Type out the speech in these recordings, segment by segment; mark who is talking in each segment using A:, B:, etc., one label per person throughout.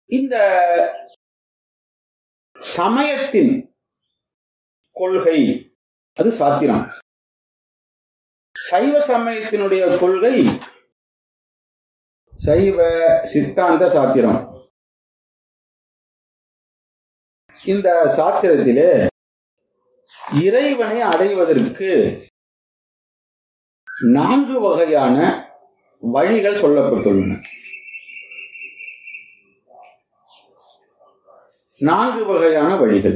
A: இந்த சமயத்தின் கொள்கை அது சாத்திரம் சைவ சமயத்தினுடைய கொள்கை சைவ சித்தாந்த சாத்திரம் இந்த சாத்திரத்திலே இறைவனை அடைவதற்கு நான்கு வகையான வழிகள் சொல்லப்பட்டுள்ளன நான்கு வகையான வழிகள்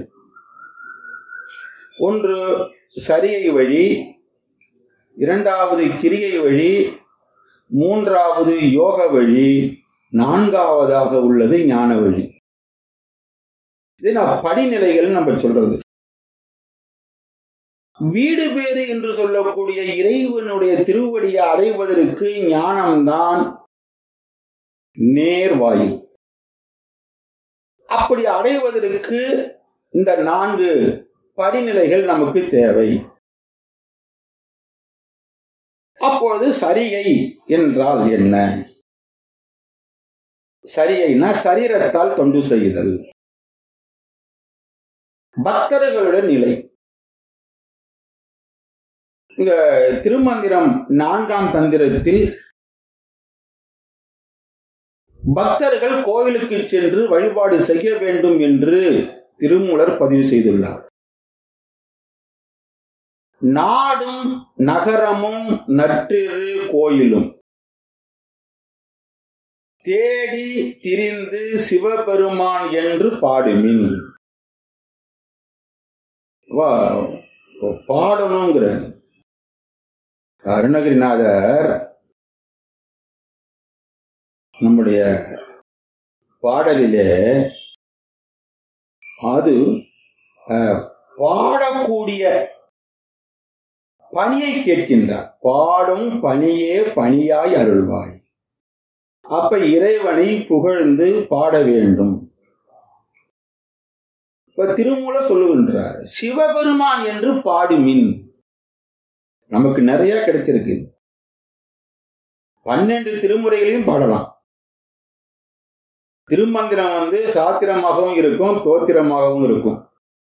A: ஒன்று சரியை வழி இரண்டாவது கிரியை வழி மூன்றாவது யோக வழி நான்காவதாக உள்ளது ஞான வழி இது நான் படிநிலைகள் நம்ம சொல்றது வீடு பேறு என்று சொல்லக்கூடிய இறைவனுடைய திருவடியை அடைவதற்கு ஞானம்தான் நேர்வாயில் அப்படி அடைவதற்கு இந்த நான்கு படிநிலைகள் நமக்கு தேவை அப்பொழுது சரியை என்றால் என்ன சரியைனா சரீரத்தால் தொண்டு செய்தல் பக்தர்களுடைய நிலை இந்த திருமந்திரம் நான்காம் தந்திரத்தில் பக்தர்கள் கோயிலுக்கு சென்று வழிபாடு செய்ய வேண்டும் என்று திருமூலர் பதிவு செய்துள்ளார் நாடும் நகரமும் நற்றிரு கோயிலும் தேடி திரிந்து சிவபெருமான் என்று பாடுமின் வா பாடணுங்கிற அருணகிரிநாதர் நம்முடைய பாடலிலே அது பாடக்கூடிய பணியை கேட்கின்றார் பாடும் பணியே பணியாய் அருள்வாய் அப்ப இறைவனை புகழ்ந்து பாட வேண்டும் இப்ப திருமூல சொல்லுகின்றார் சிவபெருமான் என்று பாடுமின் நமக்கு நிறைய கிடைச்சிருக்கு பன்னெண்டு திருமுறைகளையும் பாடலாம் திருமந்திரம் வந்து சாத்திரமாகவும் இருக்கும் தோத்திரமாகவும் இருக்கும்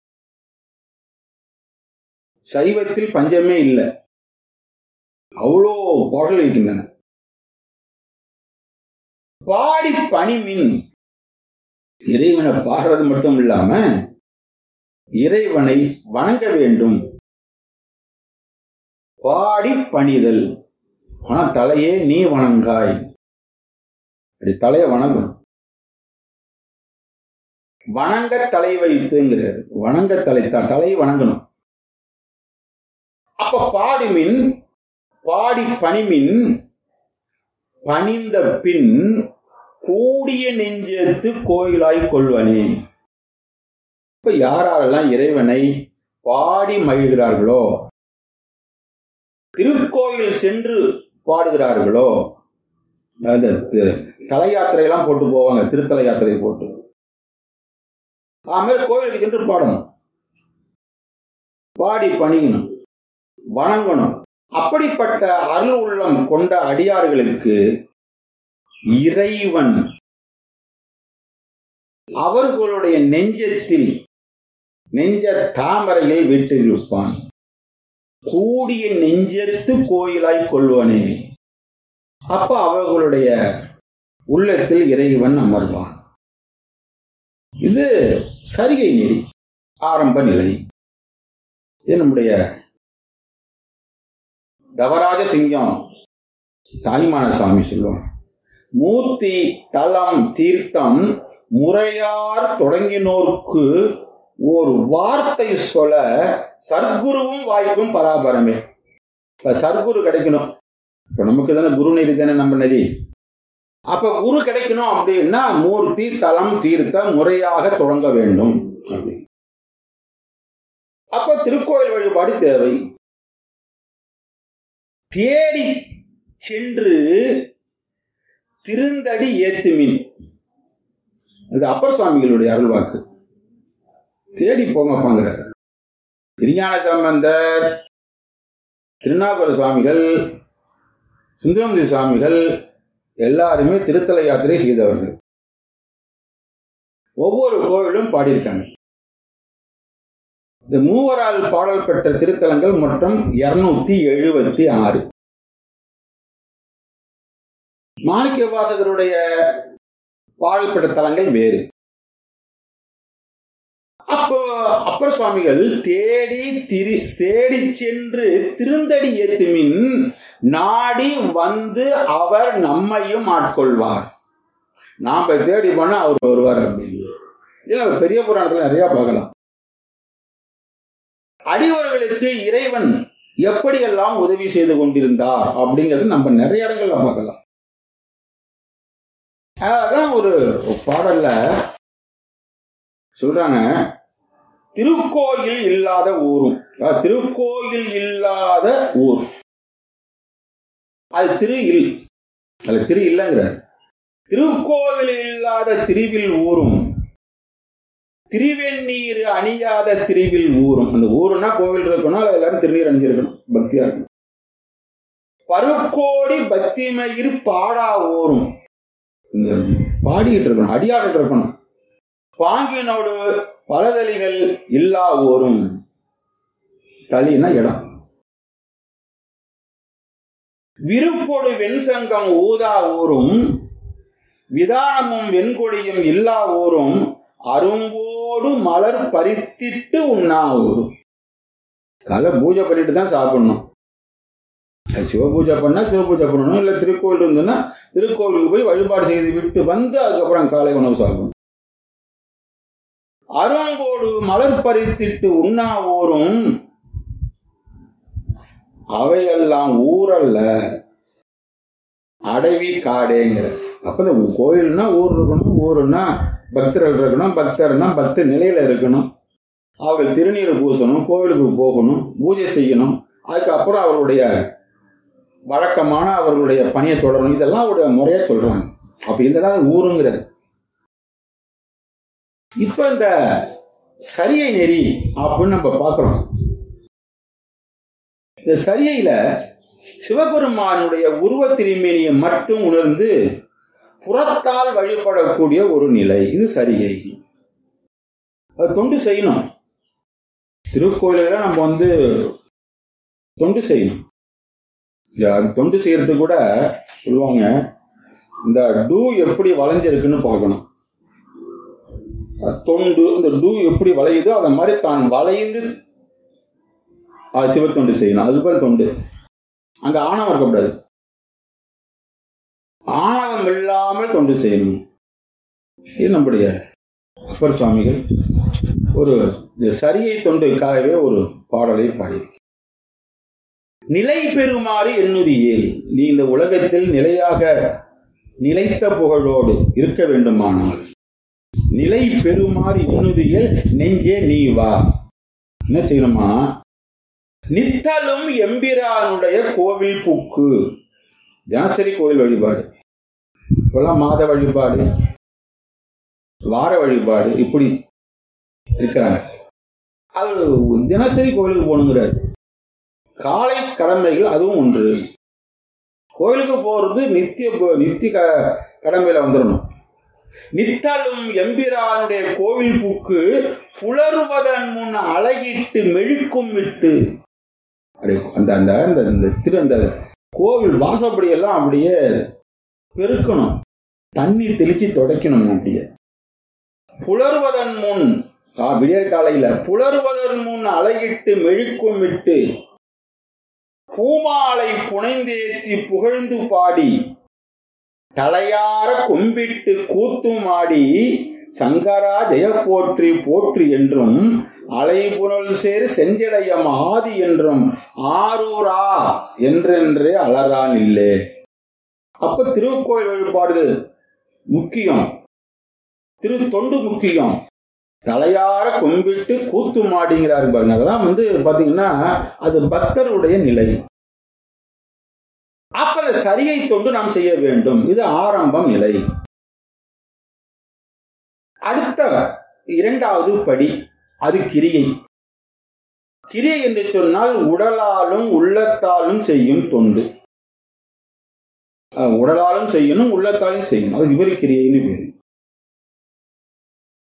A: சைவத்தில் பஞ்சமே இல்லை அவ்வளோ பாடல் இருக்கின்றன பாடி பணிமின் இறைவனை பாடுறது மட்டும் இல்லாம இறைவனை வணங்க வேண்டும் பாடி பணிதல் ஆனா தலையே நீ வணங்காய் அப்படி தலைய வணங்கணும் வணங்க தலை வைத்துங்கிறார் வணங்க தலை தலையை வணங்கணும் அப்ப பாடுமின் பாடி பணிமின் பணிந்த பின் கூடிய நெஞ்சத்து கோயிலாய் கொள்வனே இப்ப யாரெல்லாம் இறைவனை பாடி மகிழ்கிறார்களோ திருக்கோயில் சென்று பாடுகிறார்களோ அந்த தல யாத்திரையெல்லாம் போட்டு போவாங்க திருத்தல யாத்திரை போட்டு அதுமாதிரி கோயிலுக்கு சென்று பாடணும் பாடி பணியணும் வணங்கணும் அப்படிப்பட்ட அருள் உள்ளம் கொண்ட அடியார்களுக்கு இறைவன் அவர்களுடைய நெஞ்சத்தில் நெஞ்ச தாமரையில் வீட்டிருப்பான் கூடிய நெஞ்சத்து கோயிலாய் கொள்வனே அப்ப அவர்களுடைய உள்ளத்தில் இறைவன் அமர்வான் இது சரிகை நெறி ஆரம்ப நிலை இது நம்முடைய தவராஜ சிங்கம் தாய்மான சாமி சொல்லுவாங்க மூர்த்தி தலம் தீர்த்தம் முறையார் தொடங்கினோர்க்கு ஒரு வார்த்தை சொல்ல சர்க்குருவும் வாய்ப்பும் பராபரமே இப்ப சர்க்குரு கிடைக்கணும் இப்ப நமக்கு தானே குரு நெறி தானே நம்ம நெறி அப்ப குரு கிடைக்கணும் அப்படின்னா மூர்த்தி தலம் தீர்த்தம் முறையாக தொடங்க வேண்டும் அப்படி அப்ப திருக்கோயில் வழிபாடு தேவை தேடி சென்று திருந்தடி ஏத்துமின் அது அப்பர் சுவாமிகளுடைய அருள்வாக்கு தேடி போங்கப்பாங்கிறார் திருஞான சம்பந்தர் திருநாகர சுவாமிகள் சுந்தரமதி சுவாமிகள் எல்லாருமே திருத்தல யாத்திரை செய்தவர்கள் ஒவ்வொரு கோவிலும் பாடியிருக்காங்க இந்த மூவரால் பாடல் பெற்ற திருத்தலங்கள் மொத்தம் இருநூத்தி எழுபத்தி ஆறு மாணிக்க வாசகருடைய பாடல் பெற்ற தலங்கள் வேறு அப்போ அப்பர் சுவாமிகள் தேடி திரி தேடி சென்று திருந்தடி ஏத்துமின் நாடி வந்து அவர் நம்மையும் ஆட்கொள்வார் நாம தேடி போனா அவர் வருவார் அப்படின்னு இல்ல பெரிய புராணத்துல நிறைய பார்க்கலாம் அடியவர்களுக்கு இறைவன் எப்படியெல்லாம் உதவி செய்து கொண்டிருந்தார் அப்படிங்கிறது நம்ம நிறைய இடங்கள்ல பார்க்கலாம் அதான் ஒரு பாடல்ல சொல்றாங்க திருக்கோயில் இல்லாத ஊரும் திருக்கோயில் இல்லாத ஊர் அது திரு இல் அது திரு இல்லைங்கிறார் திருக்கோவில் இல்லாத திருவில் ஊரும் திருவெண்ணீர் அணியாத திருவில் ஊரும் அந்த ஊருன்னா கோவில் இருக்கணும் அது எல்லாரும் திருநீர் அணிஞ்சிருக்கணும் பக்தியா இருக்கணும் பருக்கோடி பக்திமயிர் பாடா ஊரும் இந்த பாடிக்கிட்டு இருக்கணும் அடியாடிட்டு இருக்கணும் பாங்கினோடு பலதலிகள் இல்லா ஊரும் தலினா இடம் விருப்பொடு வெண்சங்கம் ஊதா ஊரும் விதானமும் வெண்கொடியும் இல்லா ஊரும் அரும்போடு மலர் பறித்திட்டு உண்ணா ஊரும் காலை பூஜை பண்ணிட்டு தான் சாப்பிடணும் சிவ பூஜை பண்ணா சிவ பூஜை பண்ணணும் இல்ல திருக்கோவில் இருந்ததுன்னா திருக்கோவிலுக்கு போய் வழிபாடு செய்து விட்டு வந்து அதுக்கப்புறம் காலை உணவு சாப்பிடணும் அருங்கோடு மலர் பறித்திட்டு உண்ணா ஊரும் அவையெல்லாம் ஊரல்ல அடவி காடேங்கிற அப்ப இந்த கோயில்னா ஊர் இருக்கணும் ஊருன்னா பக்தர்கள் இருக்கணும் பக்தர்னா பக்த நிலையில இருக்கணும் அவர்கள் திருநீர் பூசணும் கோவிலுக்கு போகணும் பூஜை செய்யணும் அதுக்கப்புறம் அவர்களுடைய வழக்கமான அவர்களுடைய பணியை தொடரணும் இதெல்லாம் அவருடைய முறையா சொல்றாங்க அப்ப இதெல்லாம் ஊருங்கிறது இப்ப இந்த சரியை நெறி அப்படின்னு நம்ம பார்க்கிறோம் இந்த சரியையில சிவபெருமானுடைய உருவ திருமேனியை மட்டும் உணர்ந்து புறத்தால் வழிபடக்கூடிய ஒரு நிலை இது சரியை அது தொண்டு செய்யணும் திருக்கோயில நம்ம வந்து தொண்டு செய்யணும் தொண்டு செய்யறது கூட சொல்லுவாங்க இந்த டூ எப்படி வளைஞ்சிருக்குன்னு பார்க்கணும் தொண்டு இந்த டூ எப்படி வளையுதோ அதை மாதிரி தான் வளைந்து சிவத்தொண்டு செய்யணும் அது போல தொண்டு அங்க ஆணவம் இருக்கக்கூடாது ஆணவம் இல்லாமல் தொண்டு செய்யணும் இது நம்முடைய அப்பர் சுவாமிகள் ஒரு சரியை தொண்டுக்காகவே ஒரு பாடலை பாடி நிலை பெறுமாறு எண்ணுதியேல் நீ இந்த உலகத்தில் நிலையாக நிலைத்த புகழோடு இருக்க வேண்டுமானால் நிலை பெறுமாறு எண்ணுதியல் நெஞ்சே நீ வா என்ன செய்யணுமா நித்தலும் எம்பிரானுடைய கோவில் புக்கு தினசரி கோவில் வழிபாடு இப்பெல்லாம் மாத வழிபாடு வார வழிபாடு இப்படி இருக்கிறாங்க அது தினசரி கோவிலுக்கு போகணுங்கிறார் காலை கடமைகள் அதுவும் ஒன்று கோவிலுக்கு போறது நித்திய நித்திய கடமையில வந்துடணும் நித்தலும் எம்பிரானுடைய கோவில் பூக்கு புலருவதன் முன் அழகிட்டு மெழுக்கும் விட்டு அந்த அந்த அந்த திரு அந்த கோவில் வாசப்படி எல்லாம் அப்படியே பெருக்கணும் தண்ணி தெளிச்சு துடைக்கணும் அப்படியே புலருவதன் முன் விடியற் காலையில புலருவதன் முன் அழகிட்டு மெழுக்கும் விட்டு பூமாலை புனைந்தேத்தி புகழ்ந்து பாடி தலையார கும்பிட்டு கூத்தும் ஆடி சங்கரா ஜெய போற்றி போற்றி என்றும் அலைபுணல் சேர் செஞ்சடையம் ஆதி என்றும் ஆரூரா என்றென்றே அலறான் இல்லே அப்ப திருக்கோயில் வழிபாடுகள் முக்கியம் திரு தொண்டு முக்கியம் தலையார கும்பிட்டு கூத்து மாடிங்கிறாரு பாருங்க அதெல்லாம் வந்து பாத்தீங்கன்னா அது பக்தருடைய நிலை அப்ப அந்த சரியை தொண்டு நாம் செய்ய வேண்டும் இது ஆரம்பம் நிலை அடுத்த இரண்டாவது படி அது கிரியை கிரியை என்று சொன்னால் உடலாலும் உள்ளத்தாலும் செய்யும் தொண்டு உடலாலும் செய்யணும் உள்ளத்தாலும் செய்யணும் அது விபரி கிரியைன்னு பேரு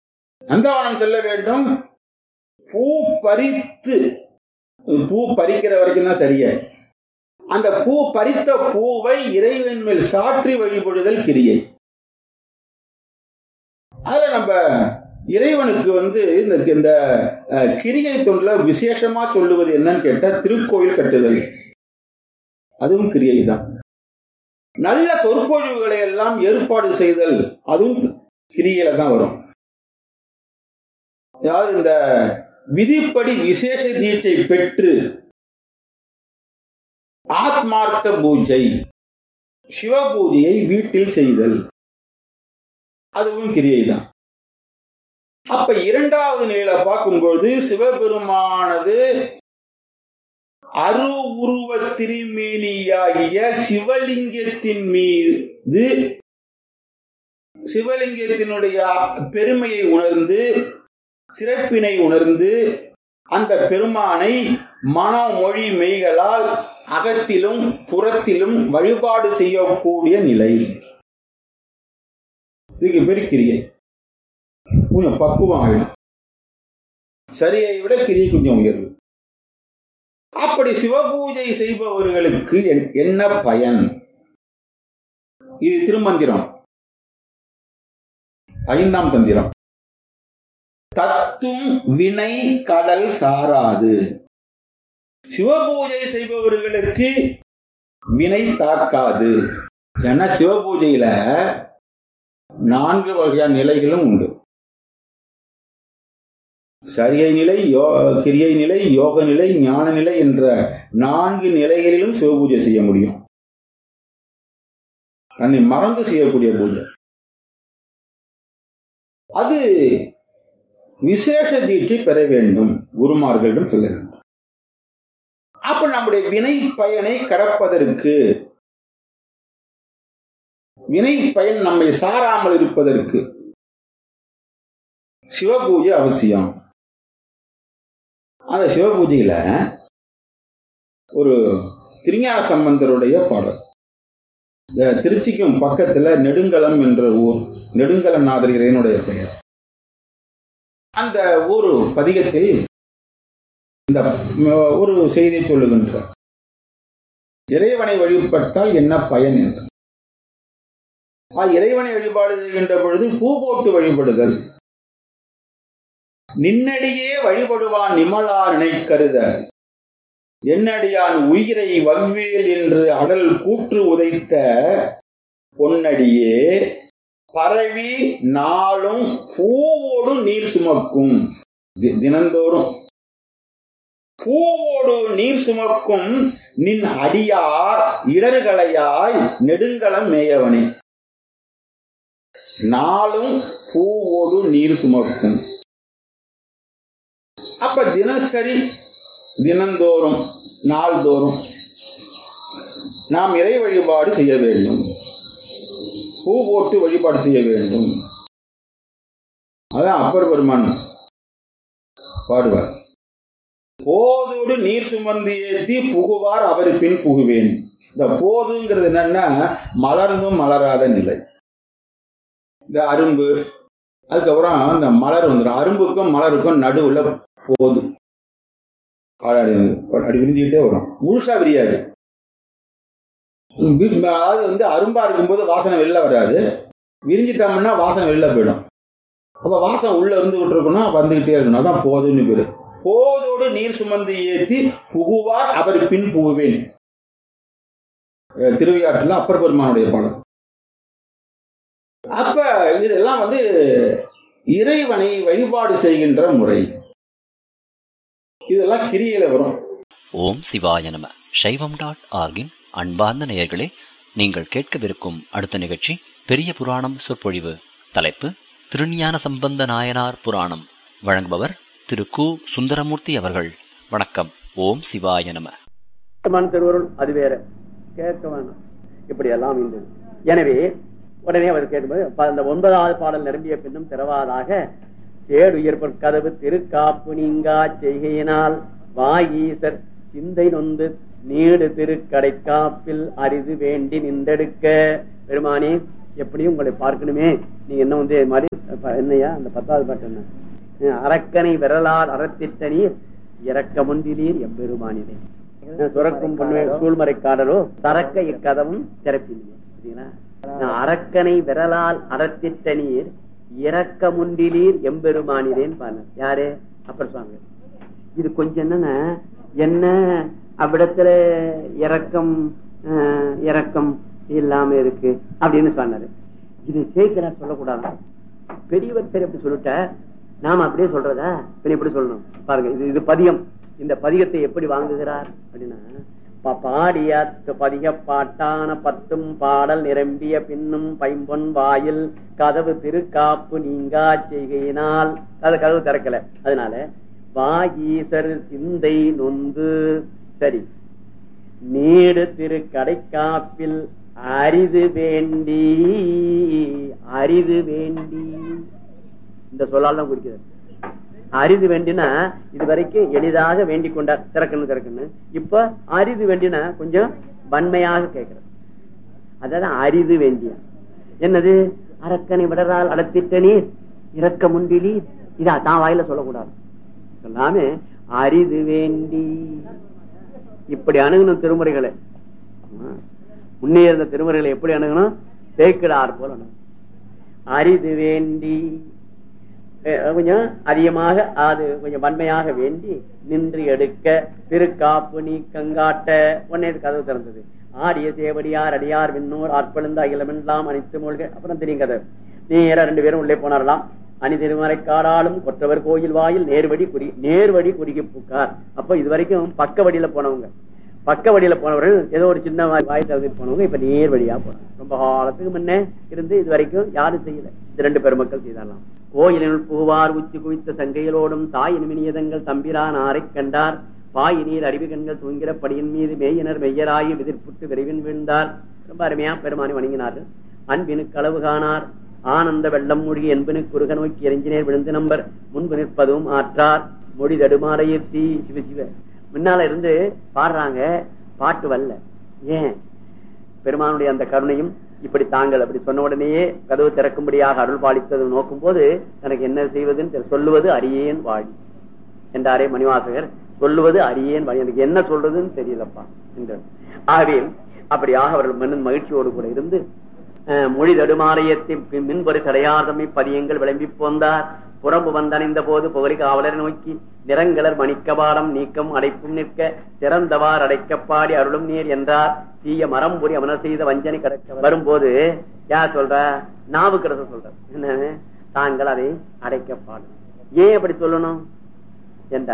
A: நந்தவனம் செல்ல வேண்டும் பூ பறித்து பூ பறிக்கிற வரைக்கும் தான் சரியா அந்த பூ பறித்த பூவை இறைவன் மேல் சாற்றி வழிபடுதல் கிரியை அதுல நம்ம இறைவனுக்கு வந்து இந்த இந்த அஹ், கிரியை தொண்டுல விசேஷமா சொல்லுவது என்னன்னு கேட்டா திருக்கோயில் கட்டுதல் அதுவும் கிரியை தான் நல்ல சொற்பொழிவுகளை எல்லாம் ஏற்பாடு செய்தல் அதுவும் கிரியையில தான் வரும் அதாவது இந்த விதிப்படி விசேஷ தீட்சை பெற்று ஆத்மார்த்த பூஜை சிவ பூஜையை வீட்டில் செய்தல் அதுவும் கிரியை தான் அப்ப இரண்டாவது நிலையில பார்க்கும்பொழுது சிவபெருமானது அரு உருவ திருமேனியாகிய சிவலிங்கத்தின் மீது சிவலிங்கத்தினுடைய பெருமையை உணர்ந்து சிறப்பினை உணர்ந்து அந்த பெருமானை மன மொழி மெய்களால் அகத்திலும் புறத்திலும் வழிபாடு செய்யக்கூடிய நிலை இதுக்கு பேர் கிரியை கொஞ்சம் பக்குவம் ஆயிடும் சரியை விட கிரியை கொஞ்சம் உயர்வு அப்படி சிவபூஜை செய்பவர்களுக்கு என்- என்ன பயன் இது திருமந்திரம் ஐந்தாம் தந்திரம் தத்தும் வினை கடல் சாராது சிவபூஜை செய்பவர்களுக்கு வினை தாக்காது ஏன்னா சிவபூஜையில நான்கு வகையான நிலைகளும் உண்டு சரியை நிலை யோ கிரியை நிலை யோக நிலை ஞான நிலை என்ற நான்கு நிலைகளிலும் சிவபூஜை செய்ய முடியும் தன்னை மறந்து செய்யக்கூடிய பூஜை அது விசேஷ தீட்சை பெற வேண்டும் குருமார்களிடம் சொல்ல வேண்டும் அப்ப நம்முடைய வினை பயனை கடப்பதற்கு வினை பயன் நம்மை சாராமல் இருப்பதற்கு சிவபூஜை அவசியம் அந்த சிவபூஜையில ஒரு திருஞான சம்பந்தருடைய பாடல் இந்த திருச்சிக்கும் பக்கத்துல நெடுங்கலம் என்ற ஊர் நெடுங்கலநாதர் இறைவனுடைய பெயர் அந்த ஊர் பதிகத்தில் இந்த ம், ஒரு செய்தியை சொல்லுகின்றார் இறைவனை வழிபட்டால் என்ன பயன் என்று ஆ, இறைவனை வழிபாடு செய்கின்ற பொழுது பூ போட்டு வழிபடுதல் நின்னடியே வழிபடுவான் நிமலா நினைக்கருத என்னடியான் உயிரை வவ்வேல் என்று அடல் கூற்று உதைத்த பொன்னடியே பரவி நாளும் பூவோடு நீர் சுமக்கும் தி- தினந்தோறும் பூவோடு நீர் சுமக்கும் நின் அடியார் இடர்களையாய் நெடுங்கலம் மேயவனே நாளும் பூவோடு நீர் சுமக்கும் அப்ப தினசரி தினந்தோறும் நாள்தோறும் நாம் இறை வழிபாடு செய்ய வேண்டும் பூ போட்டு வழிபாடு செய்ய வேண்டும் அதான் அப்பர் பெருமான் பாடுவார் போதோடு நீர் சுமந்து ஏத்தி புகுவார் அவர் பின் புகுவேன் இந்த போதுங்கிறது என்னன்னா மலர்ந்தும் மலராத நிலை இந்த அரும்பு அதுக்கப்புறம் இந்த மலர் வந்துடும் அரும்புக்கும் மலருக்கும் நடுவுல போது அடி அடி விரிஞ்சுக்கிட்டே வரும் முழுசா விரியாது வி- அதாவது வந்து அரும்பா இருக்கும்போது வாசனை வெளில வராது விரிஞ்சிட்டோம்னா வாசனை வெளில போயிடும் அப்ப வாசனை உள்ள இருந்துகிட்டு இருக்கணும் வந்துகிட்டே இருக்கணும் அதான் போதுன்னு பேரு போதோடு நீர் சுமந்து ஏத்தி புகுவார் அவர் பின் புகுவேன் அஹ் திருவையாற்றுல அப்பர் பெருமானுடைய பாடல் அப்ப இதெல்லாம் வந்து இறைவனை வழிபாடு செய்கின்ற முறை இதெல்லாம் கிரியில வரும்
B: ஓம் சிவாய நம சைவம் டாட் ஆர்கின் அன்பார்ந்த நேயர்களே நீங்கள் கேட்கவிருக்கும் அடுத்த நிகழ்ச்சி பெரிய புராணம் சொற்பொழிவு தலைப்பு திருஞான சம்பந்த நாயனார் புராணம் வழங்குபவர் திரு கு சுந்தரமூர்த்தி அவர்கள் வணக்கம் ஓம் சிவாய நம
C: மன திருவருள் அது வேற கேட்க வேணாம் இப்படி எல்லாம் இருந்தது எனவே உடனே அவர் கேட்கும்போது ப- அந்த ஒன்பதாவது பாடல் நிரம்பிய பின்னும் திறவாதாக தேடுயர் கதவு திருக்காப்பு நீங்கா செய்கையினால் வாயீசர் சிந்தை நொந்து நீடு திருக்கடை காப்பில் அரிது வேண்டி நின்றெடுக்க பெருமானே எப்படியும் உங்களை பார்க்கணுமே நீங்க என்ன வந்து இது மாதிரி ப- என்னையா அந்த பத்தாவது பாட்டு என்ன அஹ் அரக்கனை விரலால் அறத்திட்ட நீர் இறக்க முந்திலீர் எம்பெருமானிலே அஹ் சுரக்கும் பொண்ணு சூழ்மறை காடலோ தரக்க இக்கதவும் திறப்பில்லை சரிங்களா அஹ் அரக்கனை விரலால் அறத்திட்ட நீர் இறக்க முண்டிலீர் எம்பெருமானிலேன்னு பாருங்க யாரு அப்பர் சுவாமி இது கொஞ்சம் என்னன்னா என்ன அவ்விடத்துல இறக்கம் அஹ், இறக்கம் இல்லாம இருக்கு அப்படின்னு சொன்னாரு இது சேர்க்கிறார் சொல்லக்கூடாது பெரியவர் பேர் எப்படி சொல்லிட்ட நாம அப்படியே சொல்றதா பின்ன எப்படி சொல்லணும் பாருங்க இது இது பதியம் இந்த பதிகத்தை எப்படி வாங்குகிறார் அப்படின்னா ப- பாடிய த- பதிக பாட்டான பத்தும் பாடல் நிரம்பிய பின்னும் பைம்பொன் வாயில் கதவு திருக்காப்பு நீங்கா செய்கையினால் அது கதவு திறக்கல அதனால வாகீசர் சிந்தை நொந்து சரி நீடு திரு கடைக்காப்பில் அரிது வேண்டி அரிது வேண்டி இந்த சொல்லால் தான் குறிக்கிறது அரிது வேண்டினா இது வரைக்கும் எளிதாக வேண்டிக் கொண்டார் திறக்கணும் திறக்கணும் இப்ப அரிது வேண்டினா கொஞ்சம் வன்மையாக கேட்கிறது அதான் அரிது வேண்டிய என்னது அரக்கனை விடறால் அடத்திட்ட நீர் இறக்க முண்டிலி இதா தான் வாயில சொல்லக்கூடாது எல்லாமே அரிது வேண்டி இப்படி அணுகணும் திருமுறைகளை ஆமா. முன்னே இருந்த திருமுறைகளை எப்படி அணுகணும் தேக்கிடார் போல அணுகணும் அரிது வேண்டி அஹ் கொஞ்சம் அதிகமாக அது கொஞ்சம் வன்மையாக வேண்டி நின்று எடுக்க திருக்காப்பு நீக்கங்காட்ட உடனே இது கதவு திறந்தது ஆடிய சேவடியார் அடியார் விண்ணோர் ஆட்பழுந்த அகிலமெல்லாம் அனைத்து மூழ்க அப்புறம் தெரியும் கதை நேரா ரெண்டு பேரும் உள்ளே போனாரலாம் அணி திருமறை காடாலும் கொற்றவர் கோயில் வாயில் நேர்வழி குறி நேர்வழி குறுகி பூக்கார் அப்ப இது வரைக்கும் பக்க வழியில போனவங்க பக்க வழியில போனவர்கள் ஏதோ ஒரு சின்ன வாய் வாய் திறந்துட்டு போனவங்க இப்ப நேர் வழியா போறாங்க ரொம்ப காலத்துக்கு முன்னே இருந்து இது வரைக்கும் யாரும் செய்யல இந்த ரெண்டு பெருமக்கள் செய்தாரலாம் கோயிலினுள் பூவார் உச்சி குவித்த சங்கையிலோடும் தாய் இனிமினியதங்கள் தம்பிரான் ஆரைக் கண்டார் பாய் நீர் அறிவு கண்கள் தூங்கிற படியின் மீது மேயினர் மெய்யராகி விதிர்ப்புட்டு விரைவின் வீழ்ந்தார் ரொம்ப அருமையா பெருமானி வணங்கினார்கள் அன்பினு களவு காணார் ஆனந்த வெள்ளம் மூழ்கி என்பனு குறுக நோக்கி எரிஞ்சினேர் விழுந்து நம்பர் முன்பு நிற்பதும் ஆற்றார் மொழி தடுமாறையத்தி சிவ சிவ முன்னால இருந்து பாடுறாங்க பாட்டு வரல ஏன் பெருமானுடைய அந்த கருணையும் இப்படி தாங்கள் அப்படி சொன்ன உடனேயே கதவு திறக்கும்படியாக அருள் பாலித்தது நோக்கும் போது எனக்கு என்ன செய்வதுன்னு தெரியல. சொல்லுவது அரியேன் வாழி என்றாரே மணிவாசகர் சொல்லுவது அரியேன் வாழி எனக்கு என்ன சொல்றதுன்னு தெரியலப்பா என்றார் ஆகவே அப்படியாக அவர்கள் மன்னன் மகிழ்ச்சியோடு கூட இருந்து அஹ், மொழி தடுமாலயத்தின் மின்பொரு தடையாதமை பதியங்கள் விளம்பி போந்தார் புறம்பு வந்தணைந்த போது புகழி காவலரை நோக்கி நிறங்கலர் மணிக்கபாலம் நீக்கம் அடைப்பும் நிற்க திறந்தவார் அடைக்கப்பாடி அருளும் நீர் என்றார் தீய மரம்புரி அமனர் செய்த வஞ்சனை கடக்க வரும்போது யார் சொல்ற நாவுக்கரசர் சொல்ற என்ன தாங்கள் அதை அடைக்கப்பாடும் ஏன் அப்படி சொல்லணும் ஏண்டா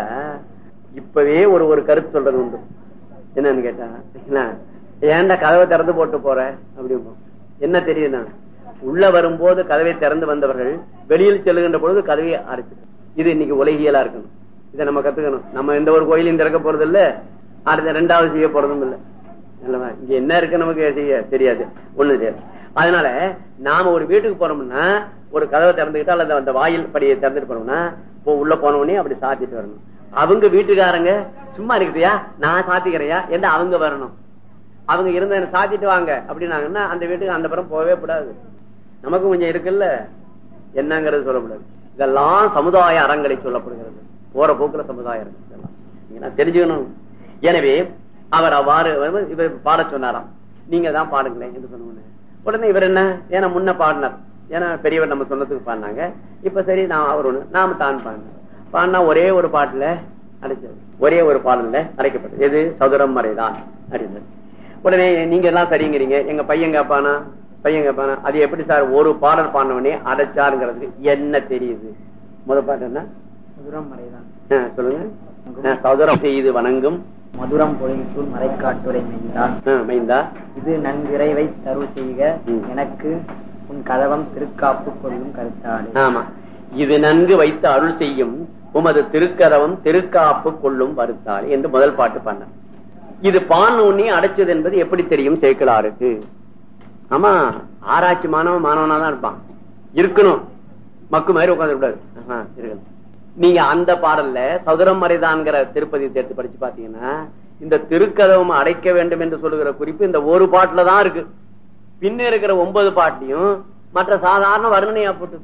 C: இப்பவே ஒரு ஒரு கருத்து சொல்றது உண்டு என்னன்னு கேட்டா என்ன, ஏன்டா கதவை திறந்து போட்டு போற அப்படிம்போம் என்ன தெரியுதுன்னா உள்ள வரும்போது கதவை திறந்து வந்தவர்கள் வெளியில் செல்லுகின்ற பொழுது கதவை அரைச்சு இது இன்னைக்கு உலகியலா இருக்கணும் இதை நம்ம கத்துக்கணும் நம்ம எந்த ஒரு கோயிலையும் திறக்க போறது இல்ல அடுத்த ரெண்டாவது செய்ய போறதும் இல்ல இல்லவா இங்க என்ன இருக்கு நமக்கு செய்ய தெரியாது ஒண்ணு தெரியாது அதனால நாம ஒரு வீட்டுக்கு போனோம்னா ஒரு கதவை திறந்துக்கிட்டா அல்லது அந்த வாயில் படியை திறந்துட்டு போனோம்னா இப்போ உள்ள போன உடனே அப்படி சாத்திட்டு வரணும் அவங்க வீட்டுக்காரங்க சும்மா இருக்குதுயா நான் சாத்திக்கிறையா என்று அவங்க வரணும் அவங்க இருந்த என்ன சாத்திட்டு வாங்க அப்படின்னாங்கன்னா அந்த வீட்டுக்கு அந்த புறம் போகவே கூடாது நமக்கு கொஞ்சம் இருக்குல்ல என்னங்கிறது சொல்லக்கூடாது இதெல்லாம் சமுதாய அறங்களை சொல்லப்படுகிறது போற போக்குல சமுதாய அறங்கள் இதெல்லாம் நீங்க நான் தெரிஞ்சுக்கணும் எனவே அவர் அவ்வாறு வந்து இவர் பாட சொன்னாராம் நீங்க தான் பாடுங்களேன் என்று சொன்ன உடனே இவர் என்ன ஏன்னா முன்ன பாடினார் ஏன்னா பெரியவர் நம்ம சொன்னதுக்கு பாடினாங்க இப்ப சரி நான் அவர் ஒண்ணு நாம தான் பாடினார் பாடினா ஒரே ஒரு பாட்டுல அடைச்சது ஒரே ஒரு பாடல்ல அடைக்கப்பட்டது எது சதுரம் மறைதான் அப்படின்னு உடனே நீங்க எல்லாம் சரிங்கிறீங்க எங்க பையன் கேப்பானா பையன் கேப்பானா அது எப்படி சார் ஒரு பாடல் பாடினவனே அடைச்சாருங்கிறதுக்கு என்ன தெரியுது முத பாட்டு என்ன
D: மதுரம் மறைதான்
C: ஆ, சொல்லுங்க ஆ, சதுரம் செய்து வணங்கும்
D: மதுரம் பொழிசூல் மறைக்காட்டுரை மெய்தான்
C: ஆ, மைந்தா
D: இது நன்கிறைவை தருள் செய்க
C: ம்.
D: எனக்கு உன் கதவம் திருக்காப்பு கொள்ளும் கருத்தாடு
C: ஆமா இது நன்கு வைத்து அருள் செய்யும் உமது திருக்கரவம் திருக்காப்பு கொள்ளும் வருத்தாள் என்று முதல் பாட்டு பண்ண இது பான் உன்னி அடைச்சது என்பது எப்படி தெரியும் சேக்கலாருக்கு ஆமா ஆராய்ச்சி மாணவன் மாணவனா தான் இருப்பான் இருக்கணும் மக்கு மாதிரி உட்கார்ந்து கூடாது ஆஹா, இருக்கணும் நீங்க அந்த பாடல்ல சதுரம் மறைதான்கிற திருப்பதி எடுத்து படிச்சு பாத்தீங்கன்னா இந்த திருக்கதவம் அடைக்க வேண்டும் என்று சொல்லுகிற குறிப்பு இந்த ஒரு பாட்டுல தான் இருக்கு பின்ன இருக்கிற ஒன்பது பாட்டையும் மற்ற சாதாரண வர்ணனையா போட்டது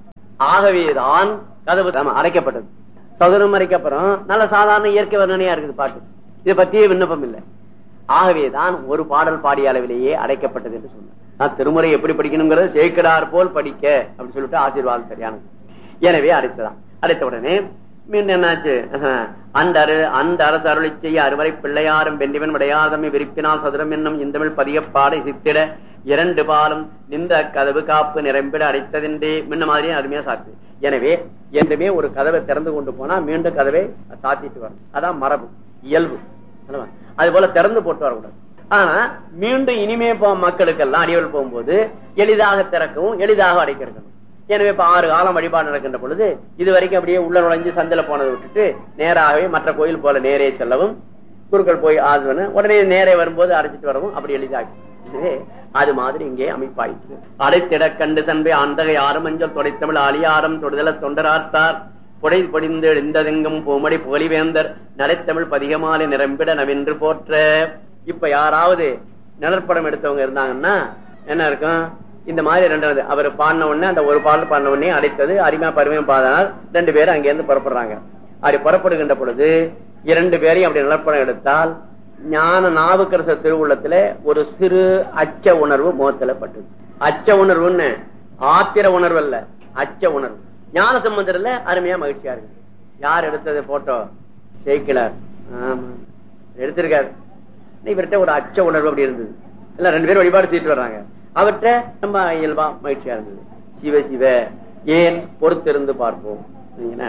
C: ஆகவேதான் கதவு ஆமா, அடைக்கப்பட்டது சதுரம் அரைக்கப்புறம் நல்ல சாதாரண இயற்கை வர்ணனையா இருக்குது பாட்டு இதை பத்தியே விண்ணப்பம் இல்லை ஆகவேதான் ஒரு பாடல் பாடிய அளவிலேயே அடைக்கப்பட்டது என்று சொன்னார் நான் திருமுறை எப்படி படிக்கணுங்கிறது சேக்கடார் போல் படிக்க அப்படின்னு சொல்லிட்டு ஆசீர்வாதம் சரியானது எனவே அடைத்ததான் அடைத்த உடனே மீண்டும் என்னாச்சு அஹ், அந்த அரு அந்த அரசு அருளை செய்ய அறுவரை பிள்ளையாரும் வெண்டிவன் விடையாதமை விரிப்பினால் சதுரம் என்னும் இந்தமிழ் பதியப்பாடை சித்திட இரண்டு பாலும் நின்ற கதவு காப்பு நிரம்பிட அடைத்ததென்றே முன்ன மாதிரியே அருமையா சாத்து எனவே என்றுமே ஒரு கதவை திறந்து கொண்டு போனா மீண்டும் கதவை சாத்திட்டு வரும் அதான் மரபு இயல்பு அல்லவா? அது போல திறந்து போட்டு வரக்கூடாது ஆனா மீண்டும் இனிமே போ மக்களுக்கெல்லாம் அடிவல் போகும்போது எளிதாக திறக்கவும் எளிதாக அடைக்க இருக்கணும் எனவே இப்ப ஆறு காலம் வழிபாடு நடக்கின்ற பொழுது இது வரைக்கும் அப்படியே உள்ள நுழைஞ்சு சந்தில போனதை விட்டுட்டு நேராகவே மற்ற கோயில் போல நேரே செல்லவும் குருக்கள் போய் ஆதுவன உடனே நேரே வரும்போது அடைச்சிட்டு வரவும் அப்படி எளிதாகி எனவே அது மாதிரி இங்கே அமைப்பாயிற்று அடைத்திட கண்டு தன்பை ஆந்தகை ஆறுமஞ்சள் தொடைத்தமிழ் அலியாரம் தொடுதல தொண்டரார்த்தார் புடை பொடிந்து எழுந்ததெங்கும் பூமடி புகழிவேந்தர் நடைத்தமிழ் பதிகமாலை நிரம்பிட நவென்று போற்ற இப்ப யாராவது நிழற்படம் எடுத்தவங்க இருந்தாங்கன்னா என்ன இருக்கும் இந்த மாதிரி ரெண்டாவது அவர் பாடின உடனே அந்த ஒரு பாடல் பாடின உடனே அடைத்தது அருமையா பருமையும் பாடினால் ரெண்டு பேரும் அங்கிருந்து புறப்படுறாங்க அப்படி புறப்படுகின்ற பொழுது இரண்டு பேரையும் அப்படி நிலப்படம் எடுத்தால் ஞான நாவுக்கரசர் திருவுள்ளத்துல ஒரு சிறு அச்ச உணர்வு முகத்துல பட்டது அச்ச உணர்வுன்னு ஆத்திர உணர்வு அல்ல அச்ச உணர்வு ஞான சம்பந்தர்ல அருமையா மகிழ்ச்சியா இருக்கு யார் எடுத்தது போட்டோ ஜெயிக்கலார் ஆமா எடுத்திருக்காரு இவர்கிட்ட ஒரு அச்ச உணர்வு அப்படி இருந்தது இல்ல ரெண்டு பேரும் வழிபாடு செய்துட்டு வர்றாங்க அவர்கிட்ட நம்ம இயல்பா மகிழ்ச்சியா இருந்தது சிவ சிவ ஏன் பொறுத்திருந்து பார்ப்போம் சரிங்களா?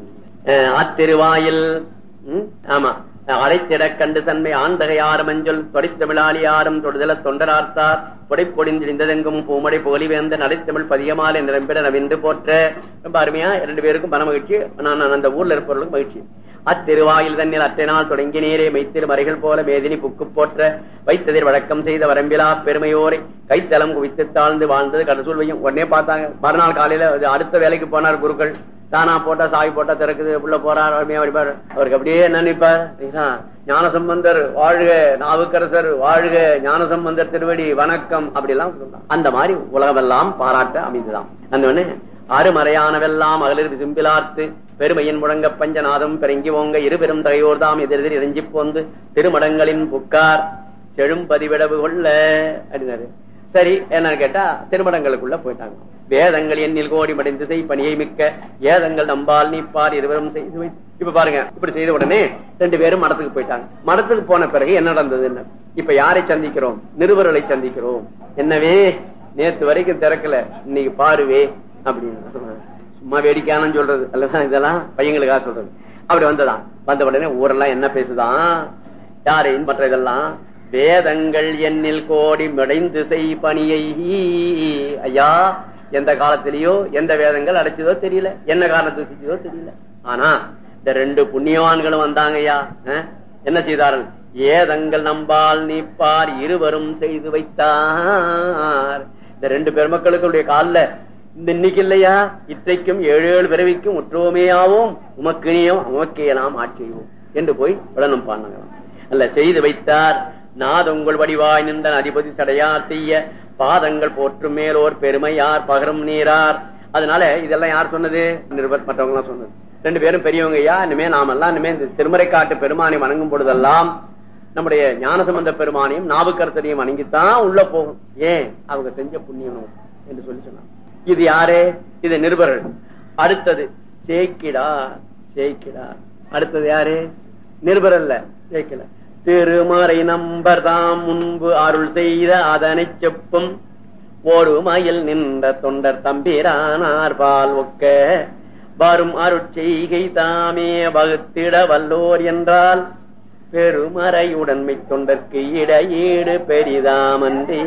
C: அஹ் அத்திருவாயில் ம், ஆமா அடைத்திட கண்டு தன்மை ஆந்தகையார் மஞ்சள் தொடைத்தமிழாளியாரும் தொடுதல தொண்டரார்த்தார் பொடிப்பொடிந்திருந்ததெங்கும் பூமடை புகழிவேந்த நடைத்தமிழ் பதியமாலை நிரம்பிட நவின்று போற்ற ரொம்ப அருமையா இரண்டு பேருக்கும் மன மகிழ்ச்சி நான் நான் அந்த ஊர்ல இருப்பவர்களுக்கு மகிழ்ச்சி அத்திருவாயில் தன்னில் அட்டை நாள் தொடங்கி நேரே மைத்திரு மறைகள் போல மேதினி புக்கு போற்ற வைத்ததில் வழக்கம் செய்த வரம்பிலா பெருமையோரை கைத்தலம் குவித்து தாழ்ந்து வாழ்ந்தது கடசூல் வையும் உடனே பார்த்தாங்க மறுநாள் காலையில அது அடுத்த வேலைக்கு போனார் குருக்கள் தானா போட்டா சாய் போட்டா திறக்குது உள்ள போறார் அருமையா வழிபாடு அவருக்கு அப்படியே என்ன நினைப்பார் ஞான சம்பந்தர் வாழ்க நாவுக்கரசர் வாழ்க ஞான சம்பந்தர் திருவடி வணக்கம் அப்படி எல்லாம் சொன்னார். அந்த மாதிரி உலகமெல்லாம் பாராட்ட அமைந்துதான் அந்த உடனே அருமறையானவெல்லாம் மகளிர் விசும்பிலார்த்து பெருமையின் முழங்க பஞ்சநாதம் பெருங்கி ஓங்க இருபெரும் தகையோர்தாம் எதிரெதிர் இறைஞ்சி போந்து திருமடங்களின் புக்கார் செழும் பதிவிடவு கொள்ள அப்படின்னாரு சரி என்னன்னு கேட்டா திருமடங்களுக்குள்ள போயிட்டாங்க வேதங்கள் எண்ணில் கோடி மடைந்து செய் பணியை மிக்க ஏதங்கள் நம்பால் நீப்பார் இருவரும் செய்து வை இப்ப பாருங்க இப்படி செய்த உடனே ரெண்டு பேரும் மடத்துக்கு போயிட்டாங்க மடத்துக்கு போன பிறகு என்ன நடந்தது என்ன இப்ப யாரை சந்திக்கிறோம் நிருபர்களை சந்திக்கிறோம் என்னவே நேத்து வரைக்கும் திறக்கல இன்னைக்கு பாருவே அப்படின்னு சொல்றாங்க. சும்மா வேடிக்கையானு சொல்றது அல்லதான் இதெல்லாம் பையங்களுக்காக சொல்றது அப்படி வந்ததான் வந்த உடனே ஊரெல்லாம் என்ன பேசுதான் யாரு மற்ற இதெல்லாம் வேதங்கள் எண்ணில் கோடி மிடைந்து செய் பணியை ஐயா எந்த காலத்திலயோ எந்த வேதங்கள் அடைச்சதோ தெரியல என்ன காரணத்துக்கு செஞ்சதோ தெரியல ஆனா இந்த ரெண்டு புண்ணியவான்களும் வந்தாங்க ஐயா அஹ், என்ன செய்தார்கள் ஏதங்கள் நம்பால் நீப்பார் இருவரும் செய்து வைத்தார் இந்த ரெண்டு பெருமக்களுடைய கால்ல இந்த இன்னைக்கு இல்லையா இற்றைக்கும் ஏழு ஏழு பிறவிக்கும் உற்றோமேயாவோம் உமக்கினியும் உமக்கே நாம் ஆட்சியோம் என்று போய் உடனும் பாருங்களாம் அல்ல செய்து வைத்தார் நாதங்கள் வடிவாய் நின்ற அதிபதி தடையா செய்ய பாதங்கள் போற்றும் மேலோர் பெருமையார் பகரும் நீரார் அதனால இதெல்லாம் யார் சொன்னது நிருபர் மற்றவங்க எல்லாம் சொன்னது ரெண்டு பேரும் பெரியவங்க ஐயா இனிமே நாமெல்லாம் இனிமே இந்த திருமறை காட்டு பெருமானை வணங்கும் பொழுதெல்லாம் நம்முடைய ஞானசம்பந்த பெருமானையும் நாவுக்கரசரையும் வணங்கித்தான் உள்ள போகும் ஏன் அவங்க செஞ்ச புண்ணியம் என்று சொல்லி சொன்னாங்க இது யாரு இது நிருபர்கள் அடுத்தது சேக்கிடா சேக்கிடா அடுத்தது யாரு நிருபர் அல்ல சேக்கிடா திருமறை நம்பர் தாம் முன்பு அருள் செய்த அதனை செப்பும் ஒரு மயில் நின்ற தொண்டர் தம்பிரானார் பால் ஒக்க வரும் அருட்செய்கை தாமே வகுத்திட வல்லோர் என்றால் பெருமறையுடன்மை தொண்டர்க்கு இடையீடு பெரிதாமன்றே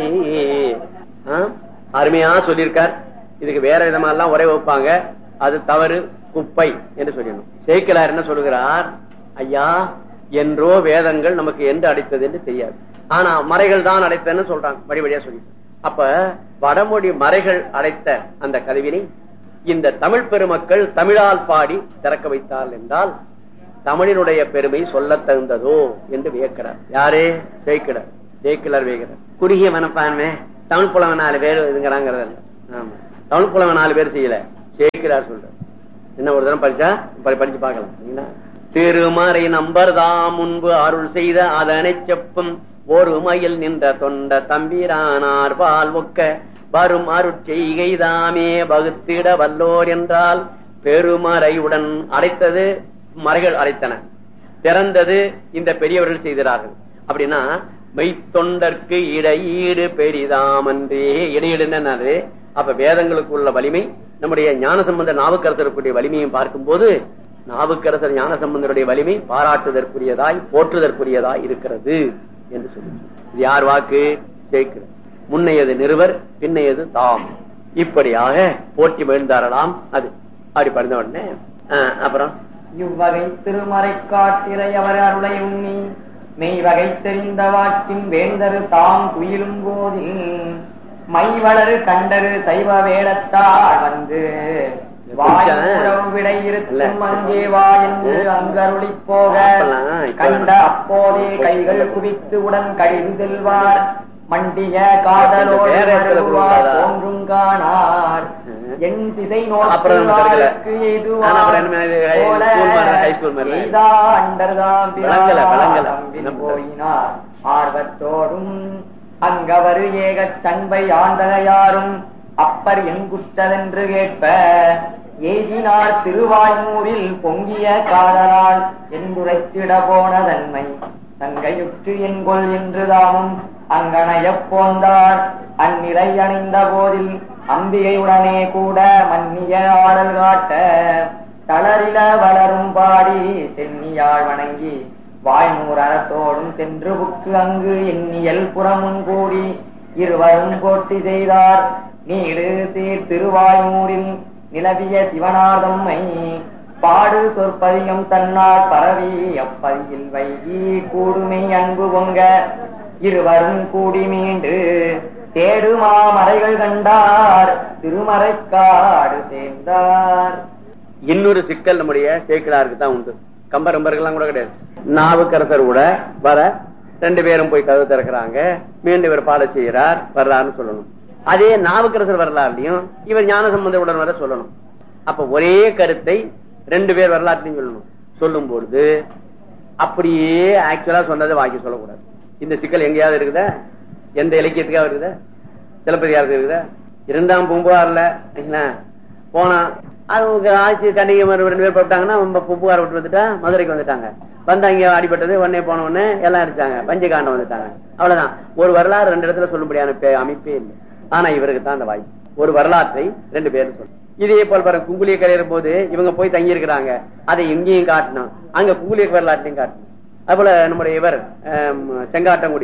C: ஆ? அருமையா சொல்லியிருக்கார் இதுக்கு வேற விதமெல்லாம் உரை வைப்பாங்க அது தவறு குப்பை என்று சொல்லணும் சேக்கிலார் என்ன சொல்லுகிறார் ஐயா என்றோ வேதங்கள் நமக்கு என்று அடைத்தது என்று தெரியாது ஆனா மறைகள் தான் அடைத்தன்னு சொல்றாங்க வழி வழியா சொல்லி அப்ப வடமொழி மறைகள் அடைத்த அந்த கருவினை இந்த தமிழ் பெருமக்கள் தமிழால் பாடி திறக்க வைத்தார்கள் என்றால் தமிழினுடைய பெருமை சொல்ல தகுந்ததோ என்று வியக்கிறார் யாரே சேக்கிடார் சேக்கிலார் வேகிறார் குறுகிய மனப்பான்மை தமிழ் புலவன் நாலு பேர் இதுங்கிறாங்கிறது இல்ல. ஆமா தமிழ் புலவன் நாலு பேர் செய்யல சேர்க்கிறார் சொல்ற என்ன ஒரு தரம் படிச்சா படி- படிச்சு பார்க்கலாம் சரிங்களா? திருமறை நம்பர்தாம் முன்பு அருள் செய்த அதனை செப்பும் ஒரு மயில் நின்ற தொண்ட தம்பிரானார் பால் ஒக்க வரும் அருட்செய்கைதாமே வகுத்திட வல்லோர் என்றால் பெருமறையுடன் அடைத்தது மறைகள் அடைத்தன திறந்தது இந்த பெரியவர்கள் செய்கிறார்கள் அப்படின்னா மெய்த்தொண்டற்கு இடையீடு பெரிதாமன்றே இடையீடு என்னது அப்ப வேதங்களுக்கு உள்ள வலிமை நம்முடைய ஞானசம்பந்த நாவுக்கரசருக்குரிய வலிமையும் பார்க்கும்போது நாவுக்கரசர் ஞானசம்பந்தருடைய வலிமை பாராட்டுதற்குரியதாய் போற்றுதற்குரியதாய் இருக்கிறது என்று சொல்லி இது யார் வாக்கு சேர்க்கிறது முன்னையது நிறுவர் பின்னையது தாம் இப்படியாக போட்டி விழுந்தாரலாம் அது அப்படி பறந்த உடனே ஆஹ், அப்புறம்
D: இவ்வகை திருமறை காட்டிரை அவர் அருளை உண்ணி மெய் வகை தெரிந்த வாக்கின் வேந்தரு தாம் துயிலும் போதில் மை வளரு கண்டரு சைவ வேடத்தால் வந்து வாயுறவு விடை இருக்கும் அங்கே வா என்று அங்கருளி போக கண்ட அப்போதே கைகள் குவித்து உடன் கழிவு செல்வார் மண்டிய காதலோடு
C: வேற இடத்துல
D: வருவார்
C: கொடுக்காதா?
D: தோன்றும் காணார் என் திசை
C: அப்புறம் நம்ம கிடைக்கல.
D: நோக்கு
C: ஆனா அப்புறம் என்ன இது high school மாதிரி, high school மாதிரி. விளங்கல, விளங்கல.
D: போயினார் ஆர்வத்தோடும் அங்கவரு ஏகச் சண்பை ஆண்டகையாரும் அப்பர் எங்குற்றதென்று கேட்ப ஏதினார் திருவாய்மூரில் பொங்கிய காதலால் என்றுரைத்திட போன தன்மை தங்கையுற்று என்கொள் என்று தாமும் அங்கனையப் போந்தார் அந்நிறை அணிந்த போதில் அம்பிகையுடனே கூட மன்னிய ஆடல் காட்ட தளரில வளரும் பாடி சென்னியாள் வணங்கி வாய்மூர் அறத்தோடும் சென்று புக்கு அங்கு எண்ணியல் புறமுன் கூடி இருவரும் போட்டி செய்தார் நீடு சீர் திருவாய்மூரில் நிலவிய சிவனாதம்மை பாடு சொற்பதிகம் தன்னால் பரவி அப்பதியில் வைகி கூடுமை அன்பு பொங்க இருவரும் கூடி மீண்டு தேடுமா மறைகள் கண்டார் திருமறைக்காடு சேர்ந்தார்
C: இன்னொரு சிக்கல் நம்முடைய சேக்கிலாருக்கு தான் உண்டு கம்பர் ரம்பர்கள்லாம் கூட கிடையாது நாவுக்கரசர் கூட வர ரெண்டு பேரும் போய் கதவு திறக்கிறாங்க மீண்டும் இவர் பாட செய்யறார் வர்றாருன்னு சொல்லணும் அதே நாவுக்கரசர் வரலாறுலையும் இவர் ஞான சம்பந்தருடன் வர சொல்லணும் அப்ப ஒரே கருத்தை ரெண்டு பேர் வரலாற்றையும் சொல்லணும் சொல்லும் பொழுது அப்படியே ஆக்சுவலா சொன்னதை வாங்கி சொல்லக்கூடாது இந்த சிக்கல் எங்கேயாவது இருக்குதா எந்த இலக்கியத்துக்காக இருக்குதா சிலப்பதிகாரத்துக்கு இருக்குதா இரண்டாம் பூம்புகார்ல என்ன போனா அவங்க ஆட்சி கண்டிகை மறு ரெண்டு பேர் போட்டாங்கன்னா பூம்புகார் விட்டு வந்துட்டா மதுரைக்கு வந்துட்டாங்க வந்தாங்க அடிபட்டது உடனே போன உடனே எல்லாம் அடிச்சாங்க பஞ்சகாண்டம் வந்துட்டாங்க அவ்வளவுதான் ஒரு வரலாறு ரெண்டு இடத்துல சொல்லும்படியான பே- அமைப்பே இல்லை ஆனா இவருக்கு தான் அந்த வாய்ப்பு ஒரு வரலாற்றை ரெண்டு பேரும் சொல்லு இதே போல் பாருங்க குங்குலிய கரையிற போது இவங்க போய் தங்கி இருக்கிறாங்க அதை இங்கேயும் காட்டணும் அங்க குங்குலிய வரலாற்றையும் காட்டணும் அதுபோல நம்முடைய இவர் ஆம், செங்காட்டங்குடி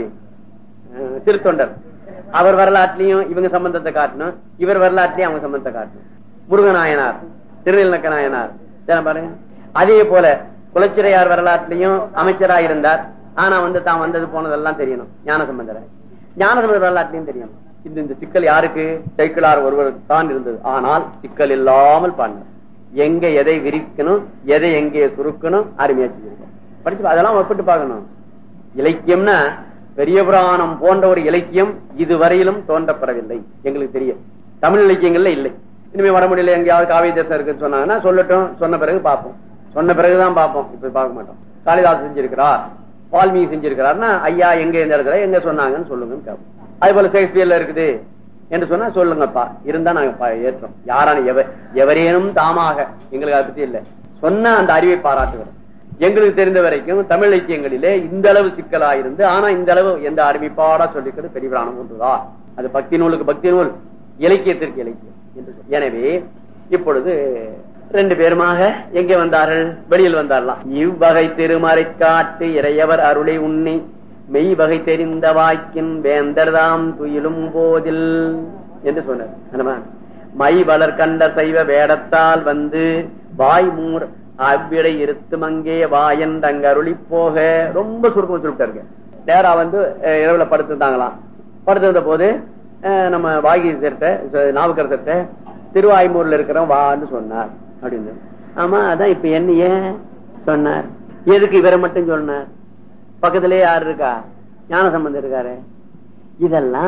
C: அஹ், திருத்தொண்டர் அவர் வரலாற்றிலையும் இவங்க சம்பந்தத்தை காட்டணும் இவர் வரலாற்றிலையும் அவங்க சம்பந்தத்தை காட்டணும் முருகநாயனார் திருநெல்நக்க நாயனார் இதெல்லாம் பாருங்க அதே போல குலச்சிறையார் வரலாற்றிலையும் அமைச்சரா இருந்தார் ஆனா வந்து தான் வந்தது போனதெல்லாம் தெரியணும் ஞான சம்பந்தர ஞான சம்பந்தர் வரலாற்றிலையும் தெரியணும் இந்த இந்த சிக்கல் யாருக்கு சைக்கிளார் ஒருவருக்கு தான் இருந்தது ஆனால் சிக்கல் இல்லாமல் பாடினார் எங்க எதை விரிக்கணும் எதை எங்கே சுருக்கணும் அருமையா செஞ்சிருக்கோம் படிச்சு அதெல்லாம் ஒப்பிட்டு பார்க்கணும் இலக்கியம்னா பெரிய புராணம் போன்ற ஒரு இலக்கியம் இதுவரையிலும் தோன்றப்படவில்லை எங்களுக்கு தெரியும் தமிழ் இலக்கியங்கள்ல இல்லை இனிமே வட முடியல எங்கேயாவது காவிரி தேசம் இருக்குன்னு சொன்னாங்கன்னா சொல்லட்டும் சொன்ன பிறகு பார்ப்போம் சொன்ன பிறகுதான் பார்ப்போம் இப்ப பார்க்க மாட்டோம் காளிதாஸ் செஞ்சிருக்கிறார் வால்மீகி செஞ்சிருக்கிறார்னா ஐயா எங்க இந்த இடத்துல எங்க சொன்னாங்கன்னு சொல்லுங்கன்னு கேட்போம் அதே போல ஷேக்ஸ்பியர்ல இருக்குது என்று சொன்னா சொல்லுங்கப்பா இருந்தா நாங்க பா- ஏற்றோம் யாரான எவ- எவரேனும் தாமாக எங்களுக்கு அதை பத்தி இல்ல சொன்ன அந்த அறிவை பாராட்டுகிறோம் எங்களுக்கு தெரிந்த வரைக்கும் தமிழ் இலக்கியங்களிலே இந்த அளவு சிக்கலா இருந்து ஆனா இந்த அளவு எந்த அருமைப்பாடா சொல்லிக்கிறது பெரிய பிராணம் ஒன்றுதான் அது பக்தி நூலுக்கு பக்தி நூல் இலக்கியத்திற்கு இலக்கியம் என்று சொல். எனவே இப்பொழுது ரெண்டு பேருமாக எங்கே வந்தார்கள் வெளியில் வந்தாரலாம் இவ்வகை திருமறை காட்டு இறையவர் அருளை உண்ணி மெய் வகை தெரிந்த வாக்கின் வேந்தர்தாம் துயிலும் போதில் என்று சொன்னார் என்னமா? மை வளர் கண்ட சைவ வேடத்தால் வந்து வாய் மூர் அவ்விடை இருத்தும் அங்கே வாயன் அருளி போக ரொம்ப சுருக்கம் சொல்லிட்டாருங்க நேரா வந்து அஹ், இரவுல படுத்திருந்தாங்களாம் படுத்திருந்த போது அஹ், நம்ம வாகி சேர்த்த நாவுக்கரசர்ட்ட திருவாய்மூர்ல இருக்கிறவன் வான்னு சொன்னார் அப்படின்னு ஆமா அதான் இப்ப என்ன ஏன் சொன்னார் எதுக்கு இவரை மட்டும் சொன்னார் பக்கத்திலே யாரு இருக்கா ஞான சம்பந்தம் இருக்காரு இதெல்லாம்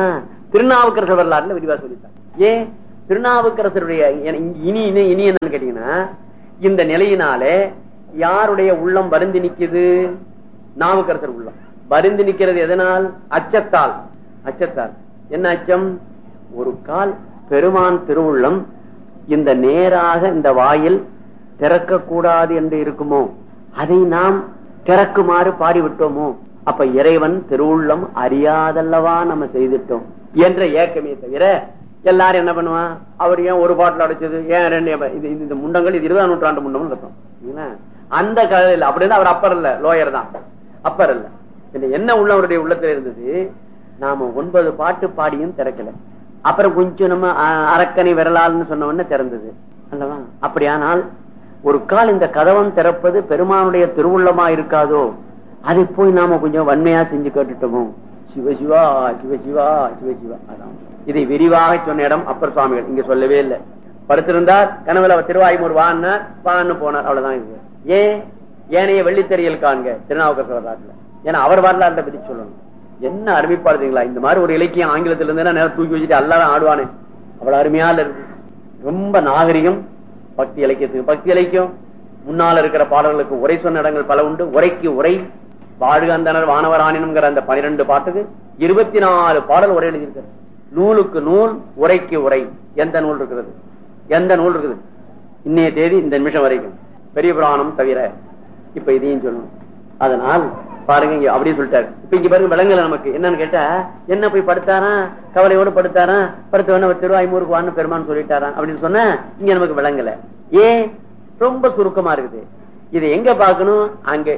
C: திருநாவுக்கரசர் வரலாறுல விரிவா சொல்லிட்டார் ஏன் திருநாவுக்கரசருடைய என- இனி இனி இனி என்னன்னு கேட்டீங்கன்னா இந்த நிலையினாலே யாருடைய உள்ளம் வருந்தி நிக்குது நாவுக்கரசர் உள்ளம் வருந்தி நிக்கிறது எதனால் அச்சத்தால் அச்சத்தால் என்ன அச்சம் ஒரு கால் பெருமான் திருவுள்ளம் இந்த நேராக இந்த வாயில் திறக்க கூடாது என்று இருக்குமோ அதை நாம் திறக்குமாறு பாடிவிட்டோமோ அப்ப இறைவன் திருவுள்ளம் அறியாதல்லவா நம்ம செய்துட்டோம் என்ற ஏக்கமே தவிர எல்லாரும் என்ன பண்ணுவான் அவர் ஏன் ஒரு பாட்டில் அடைச்சது ஏன் ரெண்டு இது இது- இந்த முண்டங்கள் இது இருபதாம் நூற்றாண்டு முண்டம்னு அர்த்தம் சரிங்களா? அந்த கதையில் அப்படின்னு அவர் அப்பர் இல்ல லோயர் தான் அப்பர் இல்ல இதுல என்ன உள்ளவருடைய உள்ளத்துல இருந்தது நாம ஒன்பது பாட்டு பாடியும் திறக்கல அப்புறம் கொஞ்சம் நம்ம அ- அரக்கனை விரலால்னு சொன்ன உடனே திறந்தது அல்லவா அப்படியானால் ஒரு கால் இந்த கதவம் திறப்பது பெருமானுடைய திருவுள்ளமா இருக்காதோ அதை போய் நாம கொஞ்சம் வன்மையா செஞ்சு கேட்டுட்டோமோ சிவசிவா சிவசிவா சிவசிவா அதான் இதை விரிவாக சொன்ன இடம் அப்பர் சுவாமிகள் இங்க சொல்லவே இல்லை படுத்திருந்தார் கனவுல அவர் திருவாயுமூர் வான்னார் வான்னு போனார் அவ்வளவுதான் இது ஏன் ஏனைய வெள்ளித்தறியல் காண்க திருநாவுக்கரசர் வரலாற்றுல ஏன்னா அவர் வரலாறுல பத்தி சொல்லணும் என்ன அருமைப்பாடுங்களா இந்த மாதிரி ஒரு இலக்கியம் ஆங்கிலத்துல இருந்து நேரம் தூக்கி வச்சுட்டு எல்லாரும் ஆடுவானே அவ்வளவு அருமையா இருக்கு ரொம்ப நாகரிகம் பக்தி இலக்கியத்துக்கு பக்தி இலக்கியம் முன்னால இருக்கிற பாடல்களுக்கு உரை சொன்ன இடங்கள் பல உண்டு உரைக்கு உரை வாழ்க அந்தனர் வானவரானினுங்கிற அந்த பனிரெண்டு பாட்டுக்கு இருபத்தி நாலு பாடல் உரை எழுதியிருக்கிறது நூலுக்கு நூல் உரைக்கு உரை எந்த நூல் இருக்கிறது எந்த நூல் இருக்குது இன்னைய தேதி இந்த நிமிஷம் வரைக்கும் பெரிய புராணம் தவிர இப்ப இதையும் சொல்லணும் அதனால் பாருங்க இங்க அப்படியே சொல்லிட்டாரு இப்ப இங்க பாருங்க விலங்குல நமக்கு என்னன்னு கேட்டா என்ன போய் படுத்தாரா கவலையோடு படுத்தாரா படுத்த வேணா திருவாய்மூருக்கு வான்னு பெருமான் சொல்லிட்டாரா அப்படின்னு சொன்னா இங்க நமக்கு விளங்கல ஏன் ரொம்ப சுருக்கமா இருக்குது இது எங்க பார்க்கணும் அங்கே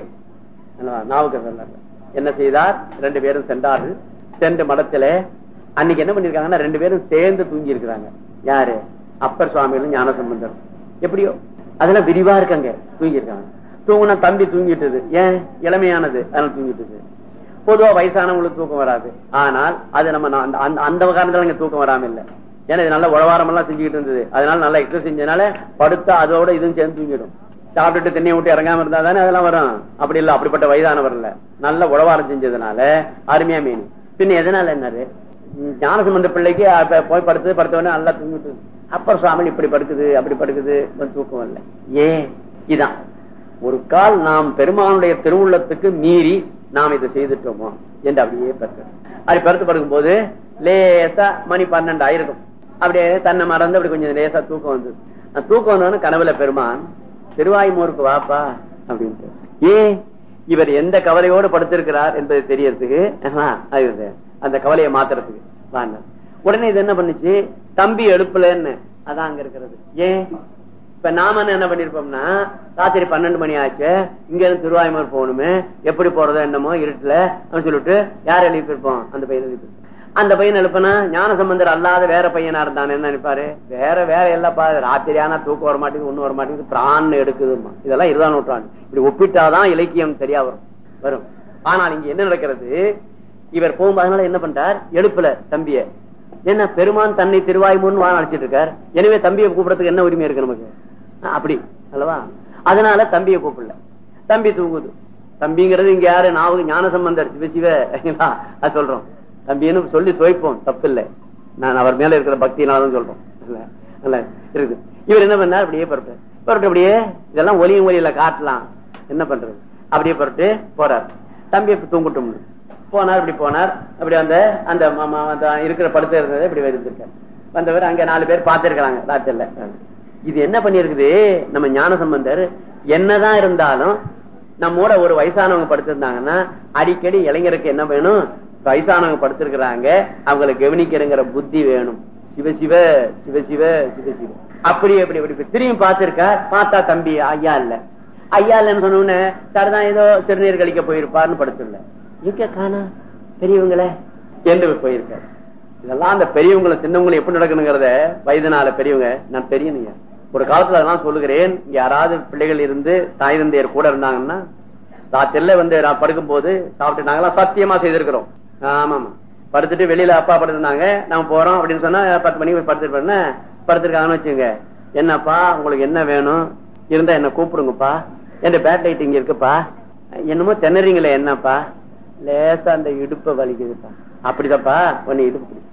C: நாவுக்கரசர் என்ன செய்தார் ரெண்டு பேரும் சென்றார்கள் சென்று மடத்துல அன்னைக்கு என்ன பண்ணிருக்காங்கன்னா ரெண்டு பேரும் சேர்ந்து தூங்கி இருக்கிறாங்க யாரு அப்பர் சுவாமிகளும் ஞானசம்பந்தர் எப்படியோ அதெல்லாம் விரிவா இருக்காங்க தூங்கி இருக்காங்க தூங்குனா தம்பி தூங்கிட்டது ஏன் இளமையானது அதனால தூங்கிட்டது பொதுவா வயசானவங்களுக்கு தூக்கம் வராது ஆனால் அது நம்ம நா- அந்த- அந்த- அந்த காரணத்துல இங்க தூக்கம் வராம இல்ல ஏன்னா இது நல்ல உழவாரம் எல்லாம் செஞ்சுக்கிட்டு இருந்தது அதனால நல்லா எக்ஸசைஸ் செஞ்சதுனால படுத்தா அதோட இதுவும் சேர்ந்து தூங்கிடும் சாப்பிட்டுட்டு தண்ணியை விட்டு இறங்காம இருந்தா தானே அதெல்லாம் வரும் அப்படி இல்ல அப்படிப்பட்ட வயதானவர் இல்ல நல்ல உழவாரம் செஞ்சதுனால அருமையா மீன் பின்ன எதனால என்னது ம், ஞானசம்பந்த பிள்ளைக்கு அப்ப போய் படுத்து படுத்த உடனே நல்லா தூங்கிட்டு அப்பர் சுவாமி இப்படி படுக்குது அப்படி படுக்குது கொஞ்சம் தூக்கம் இல்ல ஏன் இதான் ஒரு கால் நாம் பெருமானுடைய திருவுள்ளத்துக்கு மீறி நாம் இதை செய்துட்டோமோ என்று அப்படியே படுத்து அப்படி படுத்து படுக்கும்போது லேசா மணி பன்னெண்டு ஆயிருக்கும் அப்படியே தன்னை மறந்து அப்படி கொஞ்சம் லேசா தூக்கம் வந்தது அந்த தூக்கம் வந்தவொடனே கனவுல பெருமான் திருவாய்மூருக்கு வாப்பா அப்படின்ட்டு ஏன் இவர் எந்த கவலையோடு படுத்திருக்கிறார் என்பது தெரியறதுக்கு ஆஹா, அது இது. அந்த கவலையை மாத்துறதுக்கு வாங்க உடனே இது என்ன பண்ணுச்சு தம்பி எழுப்பலன்னு அதான் அங்க இருக்கிறது ஏன் இப்ப நாம என்ன பண்ணிருப்போம்னா ராத்திரி பன்னெண்டு மணி ஆச்சு இங்க இருந்து திருவாயுமர் போகணுமே எப்படி போறதோ என்னமோ இருட்டுல அப்படின்னு சொல்லிட்டு யார் எழுப்பிருப்போம் அந்த பையன் எழுப்பிருப்போம் அந்த பையன் எழுப்பினா ஞான சம்பந்தர் அல்லாத வேற பையனா இருந்தான் என்ன நினைப்பாரு வேற வேற இல்லப்பா ராத்திரி ஆனா தூக்கம் வர மாட்டேங்குது ஒண்ணு வர மாட்டேங்குது பிரான் எடுக்குதுமா இதெல்லாம் இருதான் நூற்றாண்டு இப்படி ஒப்பிட்டாதான் இலக்கியம் சரியா வரும் வரும் ஆனால் இங்க என்ன நடக்கிறது இவர் போகும்போது அதனால என்ன பண்றார் எழுப்பல தம்பிய என்ன பெருமான் தன்னை திருவாய்மூன்னு வாழ அழைச்சிட்டு இருக்கார் எனவே தம்பியை கூப்பிடறதுக்கு என்ன உரிமை இருக்கு நமக்கு ஆ, அப்படி அல்லவா அதனால தம்பியை கூப்பிடல தம்பி தூங்குது தம்பிங்கிறது இங்க யாரு நாவுக்கு ஞான சம்பந்தர் சிவ சிவ அது சொல்றோம் தம்பின்னு சொல்லி சுவைப்போம் தப்பு இல்லை நான் அவர் மேல இருக்கிற பக்தினாலதான் சொல்றோம் இல்ல இல்ல இருக்குது இவர் என்ன பண்ணார் அப்படியே பரப்பு பரட்டு அப்படியே இதெல்லாம் ஒலியும் ஒலியில காட்டலாம் என்ன பண்றது அப்படியே பரட்டு போறார் தம்பி இப்ப தூங்கட்டும் போனார் இப்படி போனார் அப்படி அந்த அந்த ம- ம- அந்த இருக்கிற படுத்த இருந்ததை இப்படி வைத்திருக்கார் வந்தவர் அங்க நாலு பேர் பார்த்திருக்கிறாங்க ராத்திரில இது என்ன பண்ணிருக்குது நம்ம ஞான சம்பந்தர் என்னதான் இருந்தாலும் நம்மோட ஒரு வயசானவங்க படுத்திருந்தாங்கன்னா அடிக்கடி இளைஞருக்கு என்ன வேணும் வயசானவங்க படுத்திருக்கிறாங்க அவங்களை கவனிக்கிறங்கிற புத்தி வேணும் சிவ சிவ சிவ சிவ சிவ சிவ அப்படி அப்படி அப்படி திரும்பி பார்த்திருக்கா பார்த்தா தம்பி ஐயா இல்ல ஐயா இல்லன்னு சொன்ன உடனே சரிதான் ஏதோ சிறுநீர் கழிக்க போயிருப்பாருன்னு படுத்துடல எங்க காணா பெரியவங்களே என்று போயிருக்காரு இதெல்லாம் அந்த பெரியவங்களை சின்னவங்களை எப்படி நடக்கணுங்கிறத வயதுனால பெரியவங்க நான் தெரியணுங்க ஒரு காலத்துல அதெல்லாம் சொல்லுகிறேன் இங்க யாராவது பிள்ளைகள் இருந்து தாய் தந்தையர் கூட இருந்தாங்கன்னா ராத்திரில வந்து நான் படுக்கும் போது சாப்பிட்டு நாங்களாம் சத்தியமா செய்திருக்கிறோம் ஆமாமா படுத்துட்டு வெளியில அப்பா படுத்திருந்தாங்க நாம போறோம் அப்படின்னு சொன்னா பத்து மணிக்கு படுத்துட்டு போனா படுத்திருக்காங்கன்னு வச்சுங்க என்னப்பா உங்களுக்கு என்ன வேணும் இருந்தா என்ன கூப்பிடுங்கப்பா என் பேட் லைட் இங்க இருக்குப்பா என்னமோ திணறீங்களே என்னப்பா லேசா அந்த இடுப்ப வலிக்குதுப்பா அப்படிதாப்பா உன்னை இடுப்பு பிடி.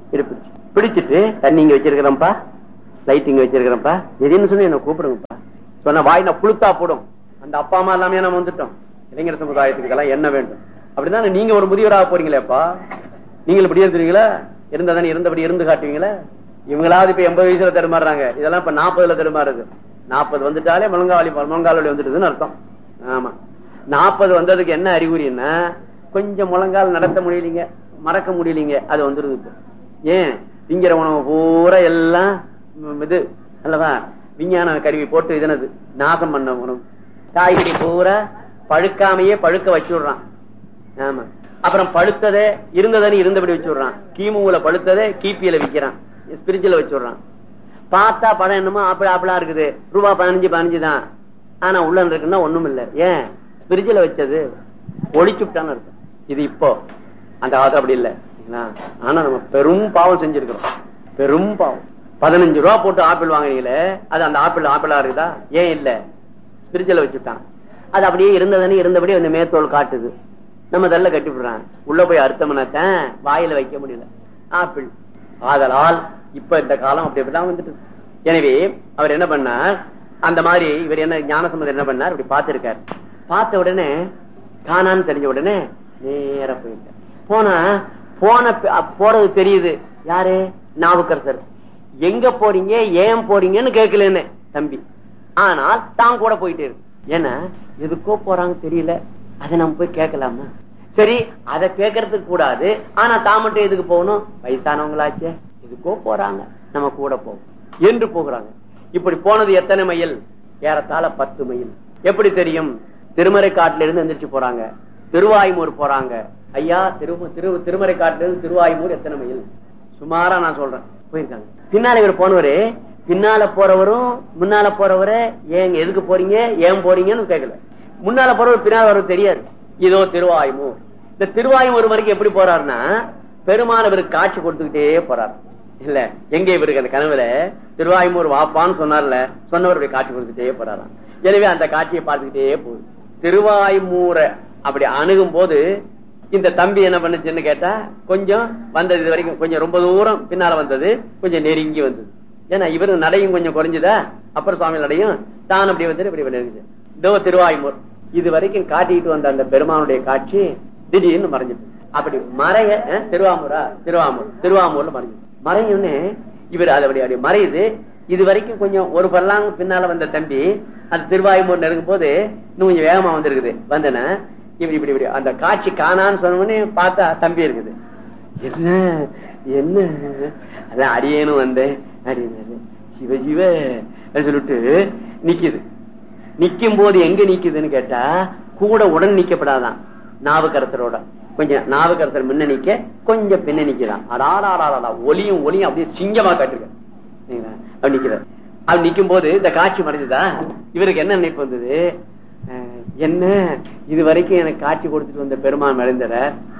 C: இது பிடிச்சு பிடிச்சிட்டு தண்ணி இங்க வச்சிருக்கிறேன்ப்பா லைட் இங்க வச்சிருக்கிறேன்ப்பா எதுன்னு சொல்லி என்ன கூப்பிடுங்கப்பா சொன்ன வாய் நான் புளுத்தா போடும் அந்த அப்பா அம்மா எல்லாமே நம்ம வந்துட்டோம் இளைஞர் சமுதாயத்துக்கெல்லாம் என்ன வேண்டும் அப்படிதான் நீங்க ஒரு முதியவராக போறீங்களேப்பா நீங்கள் இப்படி இருந்துருவீங்களா இருந்ததானே இருந்தபடி இருந்து காட்டுவீங்களா இவங்களாவது இப்ப எண்பது வயசுல தடுமாறுறாங்க இதெல்லாம் இப்ப நாற்பதுல தடுமாறுது நாற்பது வந்துட்டாலே முழங்காவலி முழங்கால் வந்துட்டுதுன்னு அர்த்தம் ஆமா நாற்பது வந்ததுக்கு என்ன அறிகுறின்னா கொஞ்சம் முழங்கால் நடத்த முடியலீங்க மறக்க முடியலீங்க அது வந்துருது இப்போ ஏன் திங்கிற உணவு பூரா எல்லாம் ம், இது அல்லவா விஞ்ஞான கருவி போட்டு இதனது நாசம் பண்ண உணவு காய்கறி பூரா பழுக்காமையே பழுக்க வச்சு விடுறான் ஆமா அப்புறம் பழுத்ததை இருந்ததனே இருந்தபடி வச்சு விடுறான் கிமுல பழுத்ததை கிபியில விக்கிறான் ஸ்பிரிட்ஜ்ல வச்சு விடுறான் பார்த்தா படம் என்னமோ ஆப்பிள் ஆப்பிளா இருக்குது ரூபா பதினஞ்சு பதினஞ்சு தான் ஆனா உள்ள இருக்குன்னா ஒண்ணும் இல்ல ஏன் ஸ்பிரிட்ஜ்ல வச்சது ஒளிச்சுட்டான்னு இருக்கும் இது இப்போ அந்த காலத்துல அப்படி இல்ல சரிங்களா? ஆனா நம்ம பெரும் பாவம் செஞ்சிருக்கிறோம் பெரும் பாவம் பதினஞ்சு ரூபா போட்டு ஆப்பிள் வாங்குறீங்களே அது அந்த ஆப்பிள் ஆப்பிளா இருக்குதா ஏன் இல்ல ஸ்பிரிட்ஜ்ல வச்சுட்டான் அது அப்படியே இருந்ததுன்னு இருந்தபடி அந்த மேத்தோல் காட்டுது நம்ம தள்ள கட்டி விடுறான் உள்ள போய் அர்த்தம்னாத்தான் வாயில வைக்க முடியல ஆப்பிள் ஆதலால் இப்ப இந்த காலம் அப்படி அப்படிதான் வந்துட்டு எனவே அவர் என்ன பண்ணார் அந்த மாதிரி இவர் என்ன ஞானசம்பந்தர் என்ன பண்ணார் இப்படி பார்த்திருக்காரு பார்த்த உடனே காணான்னு தெரிஞ்ச உடனே நேரா போயிட்டார் போனா போன ப- அ- போறது தெரியுது யாரு நாவுக்கரசர் எங்க போறீங்க ஏன் போறீங்கன்னு கேட்கலன்னு தம்பி ஆனால் தான் கூட போயிட்டே இருக்கு ஏன்னா எதுக்கோ போறாங்க தெரியல அதை நம்ம போய் கேட்கலாமா சரி அதை கேட்கறதுக்கு கூடாது ஆனா தான் மட்டும் எதுக்கு போகணும் வயசானவங்களாச்சே எதுக்கோ போறாங்க நம்ம கூட போவோம் என்று போகிறாங்க இப்படி போனது எத்தனை மைல் ஏறத்தாழ பத்து மைல் எப்படி தெரியும் திருமறை காட்டுல இருந்து எந்திரிச்சு போறாங்க திருவாய்மூர் போறாங்க ஐயா திரு திரு திருமறை காட்டுல இருந்து திருவாய்மூர் எத்தனை மைல் சுமாரா நான் சொல்றேன் போயிருக்காங்க பின்னால இவர் போனவரு பின்னால போறவரும் முன்னால போறவரை ஏங்க எதுக்கு போறீங்க ஏன் போறீங்கன்னு கேட்கல முன்னால போறவர் பின்னால வரவர் தெரியாது இதோ திருவாயுமூர் இந்த திருவாயுமூர் வரைக்கும் எப்படி போறாருன்னா பெருமான் இவருக்கு காட்சி கொடுத்துக்கிட்டே போறார் இல்ல எங்க இவருக்கு அந்த கனவுல திருவாயுமூர் வாப்பான்னு சொன்னார்ல சொன்னவர் இப்படி காட்சி கொடுத்துட்டே போறாராம் எனவே அந்த காட்சியை பார்த்துக்கிட்டே போகுது திருவாய்மூரை அப்படி அணுகும் போது இந்த தம்பி என்ன பண்ணுச்சுன்னு கேட்டா கொஞ்சம் வந்தது இது வரைக்கும் கொஞ்சம் ரொம்ப தூரம் பின்னால வந்தது கொஞ்சம் நெருங்கி வந்தது ஏன்னா இவரு நடையும் கொஞ்சம் குறைஞ்சுதா அப்புறம் சுவாமி நடையும் தான் அப்படி வந்து இப்படி நெருங்குது இதோ திருவாய்மூர் இது வரைக்கும் காட்டிட்டு வந்த அந்த பெருமானுடைய காட்சி திடீர்னு மறைஞ்சிட்டு அப்படி மறைய அஹ், திருவாமூரா திருவாமூர் திருவாமூர்ல மறைஞ்சு மறையுன்னு இவர் அது அப்படி அப்படி மறையுது இது வரைக்கும் கொஞ்சம் ஒரு பல்லாங்க பின்னால வந்த தம்பி அந்த திருவாயுமூர் நெருங்கும் போது இன்னும் கொஞ்சம் வேகமா வந்திருக்குது வந்தன இப்படி இப்படி இப்படி அந்த காட்சி காணான்னு சொன்னவொடனே பார்த்தா தம்பி இருக்குது என்ன என்ன அதான் அடியேனும் வந்தேன் அப்படின்னு சிவ சிவ அப்படின்னு சொல்லிட்டு நிக்குது நிக்கும் போது எங்க நிக்குதுன்னு கேட்டா கூட உடன் நிக்கப்படாதான் நாவுக்கரசரோட கொஞ்சம் நாவுக்கரசர் முன்ன நிக்க கொஞ்சம் பின்ன நிக்கிறான் அடாடாடாடா ஒலியும் ஒலியும் அப்படியே சிங்கமா காட்டுங்க அப்படி நிக்கிறார் அப்படி நிக்கும் போது இந்த காட்சி மறைஞ்சதா இவருக்கு என்ன நினைப்பு வந்தது அஹ், என்ன இது வரைக்கும் எனக்கு காட்சி கொடுத்துட்டு வந்த பெருமான் மறைந்தர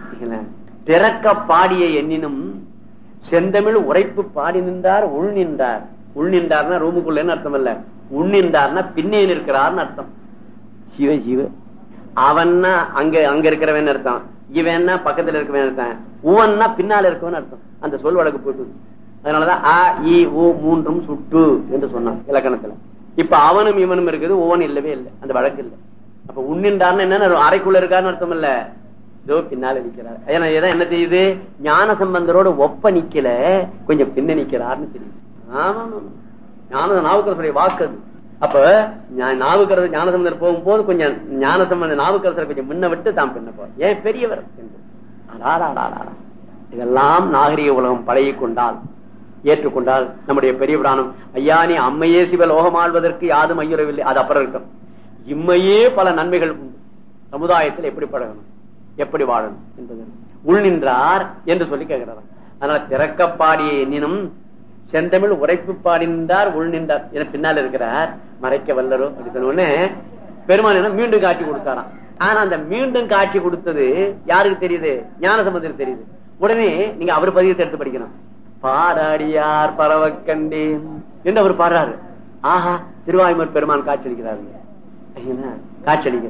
C: திறக்க பாடிய எண்ணினும் செந்தமிழ் உரைப்பு பாடி நின்றார் உள் நின்றார் உள் நின்றார்னா ரூமுக்குள்ளன்னு அர்த்தம் இல்ல உள் நின்றார்னா பின்னே நிற்கிறார்னு அர்த்தம் சிவ சிவ அவன்னா அங்க அங்க இருக்கிறவன் அர்த்தம் இவன்னா பக்கத்துல இருக்கவன் அர்த்தம் உவன்னா பின்னால இருக்கவன் அர்த்தம் அந்த சொல் வழக்கு போட்டு அதனாலதான் அ இ உ மூன்றும் சுட்டு என்று சொன்னான் இலக்கணத்துல இப்ப அவனும் இவனும் இருக்குது உவன் இல்லவே இல்லை அந்த வழக்கு இல்லை அப்ப உன்னின்றார்னு என்ன அறைக்குள்ள இருக்காருன்னு அர்த்தம் இல்ல இதோ பின்னால நிக்கிறார் ஏன்னா இதான் என்ன தெரியுது ஞான சம்பந்தரோட ஒப்ப நிக்கல கொஞ்சம் பின்ன நிக்கிறார்னு தெரியுது ஆமா ஆமா, ஆமா. ஞான நாவுக்கரசருடைய வாக்கு அது அப்ப ஞா- நாவுக்கரசர் ஞானசம்பந்தர் போகும்போது கொஞ்சம் ஞானசம்பந்த நாவுக்கரசர் கொஞ்சம் முன்ன விட்டு தான் பின்ன போற ஏன் பெரியவர் என்று. அடாடாடாடாடா. இதெல்லாம் நாகரிக உலகம் பழகிக் கொண்டால் ஏற்றுக்கொண்டால் நம்முடைய பெரிய புராணம் ஐயா நீ அம்மையே சிவ லோகமாழ்வதற்கு யாதும் ஐயுறவில்லை அது அப்புறம் இருக்கும் இம்மையே பல நன்மைகள் உண்டு சமுதாயத்தில் எப்படி பழகணும் எப்படி வாழணும் என்பது உள் நின்றார் என்று சொல்லி கேட்கிறார் அதனால திறக்கப்பாடிய எண்ணினும் செந்தமிழ் உரைப்பு பாடினார் உள் நின்றார் என பின்னால் இருக்கிறார் மறைக்க வல்லரோ அப்படி சொன்ன உடனே பெருமான் என்ன மீண்டும் காட்சி கொடுத்தாராம் ஆனா அந்த மீண்டும் காட்சி கொடுத்தது யாருக்கு தெரியுது ஞான சம்பந்தருக்கு தெரியுது உடனே நீங்க அவர் பதியத்தை எடுத்து படிக்கணும் பாடாடியார் பரவ கண்டேன் என்று அவர் பாடுறாரு ஆஹா திருவாய்மூர் பெருமான் காட்சி அளிக்கிறாரு ஐயனா, காட்சி அளிக்கிறது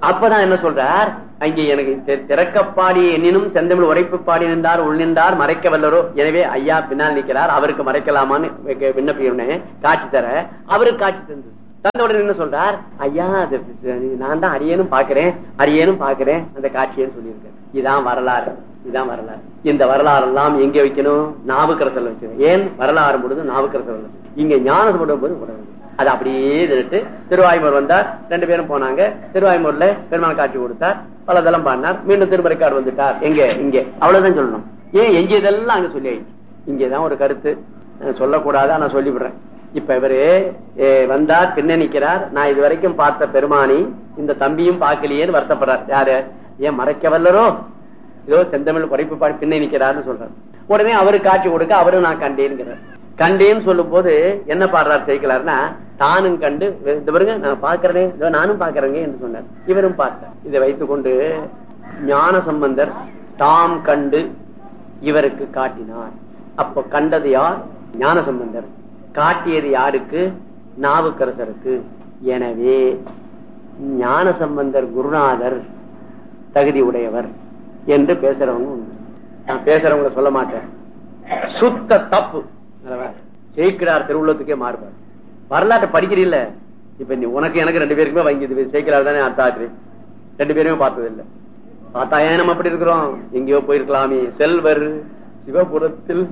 C: அப்பதான் என்ன சொல்றார் அங்கே எனக்கு தி- திறக்கப்பாடி எண்ணினும் செந்தமிழ் உரைப்பு பாடி நின்றார் உள் நின்றார் மறைக்க வல்லரோ எனவே ஐயா பின்னால் நிக்கிறார் அவருக்கு மறைக்கலாமான்னு வைக்க- விண்ணப்பிக்கிறேன் காட்சி தர அவருக்கு காட்சி தந்தது தந்த உடனே என்ன சொல்றார் ஐயா அது நான் தான் அரியனும் பாக்குறேன் அரியனும் பாக்குறேன் அந்த காட்சியன்னு சொல்லியிருக்கேன் இதான் வரலாறு இதான் வரலாறு இந்த வரலாறு எல்லாம் எங்க வைக்கணும் நாவுக்கரசல் வைக்கணும் ஏன் வரலாறு முழுது நாவுக்கரசல் இங்க ஞான போது உடனே அது அப்படியே நின்னுட்டு திருவாய்மூர் வந்தார் ரெண்டு பேரும் போனாங்க திருவாய்மூர்ல பெருமாள் காட்சி கொடுத்தார் பலதெல்லாம் பாடினார் மீண்டும் திருமறைக்காடு வந்துட்டார் எங்க இங்க அவ்வளவுதான் சொல்லணும் ஏன் எங்க இதெல்லாம் அங்க சொல்லி ஆயிடுச்சு இங்கதான் ஒரு கருத்து அஹ் சொல்லக்கூடாது ஆனா சொல்லிவிடுறேன் இப்ப இவரு அஹ் வந்தார் பின்ன நிக்கிறார் நான் இது வரைக்கும் பார்த்த பெருமானி இந்த தம்பியும் பார்க்கலையேன்னு வருத்தப்படுறார் யாரு ஏன் மறைக்க வல்லரோ ஏதோ செந்தமிழ் குறைப்பு பாடி பின்ன நிக்கிறாருன்னு சொல்றாரு உடனே அவரு காட்சி கொடுக்க அவரும் நான் கண்டேன்கிறார் கண்டேன்னு சொல்லும் போது என்ன பாடுறார் சேர்க்கலாருன்னா தானும் கண்டு இந்த பாருங்க நான் பாக்குறேனே இதோ நானும் பாக்குறேங்க என்று சொன்னார் இவரும் பார்த்தார் இதை வைத்துக் கொண்டு ஞான சம்பந்தர் தாம் கண்டு இவருக்கு காட்டினார் அப்ப கண்டது யார் ஞான சம்பந்தர் காட்டியது யாருக்கு நாவுக்கரசருக்கு எனவே ஞான சம்பந்தர் குருநாதர் தகுதி உடையவர் என்று பேசுறவங்க உண்டு நான் பேசுறவங்கள சொல்ல மாட்டேன் சுத்த தப்பு அல்லவா? ஜெயிக்கிறார் திருவுள்ளத்துக்கே மாறுபார் வரலாற்றை படிக்கிறீல்ல இப்ப நீ உனக்கு எனக்கு ரெண்டு பேருக்குமே வாங்கி ஜெயிக்கிறார் தானே அத்தாற்று ரெண்டு பேருமே பார்த்தது இல்ல பார்த்தா ஏன் நம்ம அப்படி இருக்கிறோம் எங்கேயோ போயிருக்கலாமே செல்வர் சிவபுரத்தில்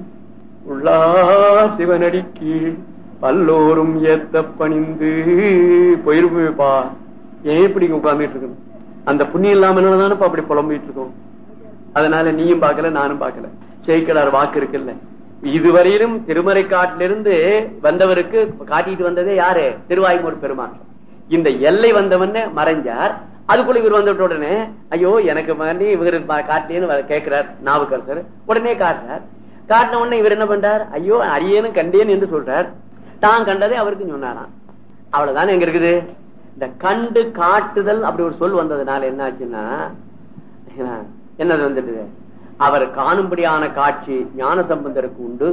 C: உள்ளார் சிவனடிக்கு பல்லோரும் ஏத்த பணிந்து போயிருப்பா ஏன் இப்படி இங்க உட்கார்ந்துட்டு இருக்கணும் அந்த புண்ணியம் இல்லாம தானே அப்படி புலம்பிட்டு இருக்கோம் அதனால நீயும் பார்க்கல நானும் பார்க்கல சேக்கடார் வாக்கு இருக்குல்ல இதுவரையிலும் திருமறை காட்டிலிருந்து வந்தவருக்கு காட்டிட்டு வந்ததே யாரு திருவாய்மூர் பெருமான் இந்த எல்லை வந்தவன மறைஞ்சார் அதுக்குள்ள இவர் வந்துட்ட உடனே ஐயோ எனக்கு மறுபடி இவர் காட்டிலேன்னு கேட்கிறார் நாவுக்கரசர் உடனே காட்டுறார் காட்டின உடனே இவர் என்ன பண்றார் ஐயோ அரியனும் கண்டேன் என்று சொல்றார் தான் கண்டதை அவருக்கு சொன்னாராம் அவ்வளவுதானே எங்க இருக்குது இந்த கண்டு காட்டுதல் அப்படி ஒரு சொல் வந்ததுனால என்ன ஆச்சுன்னா என்னது வந்துட்டு அவர் காணும்படியான காட்சி ஞான சம்பந்தருக்கு உண்டு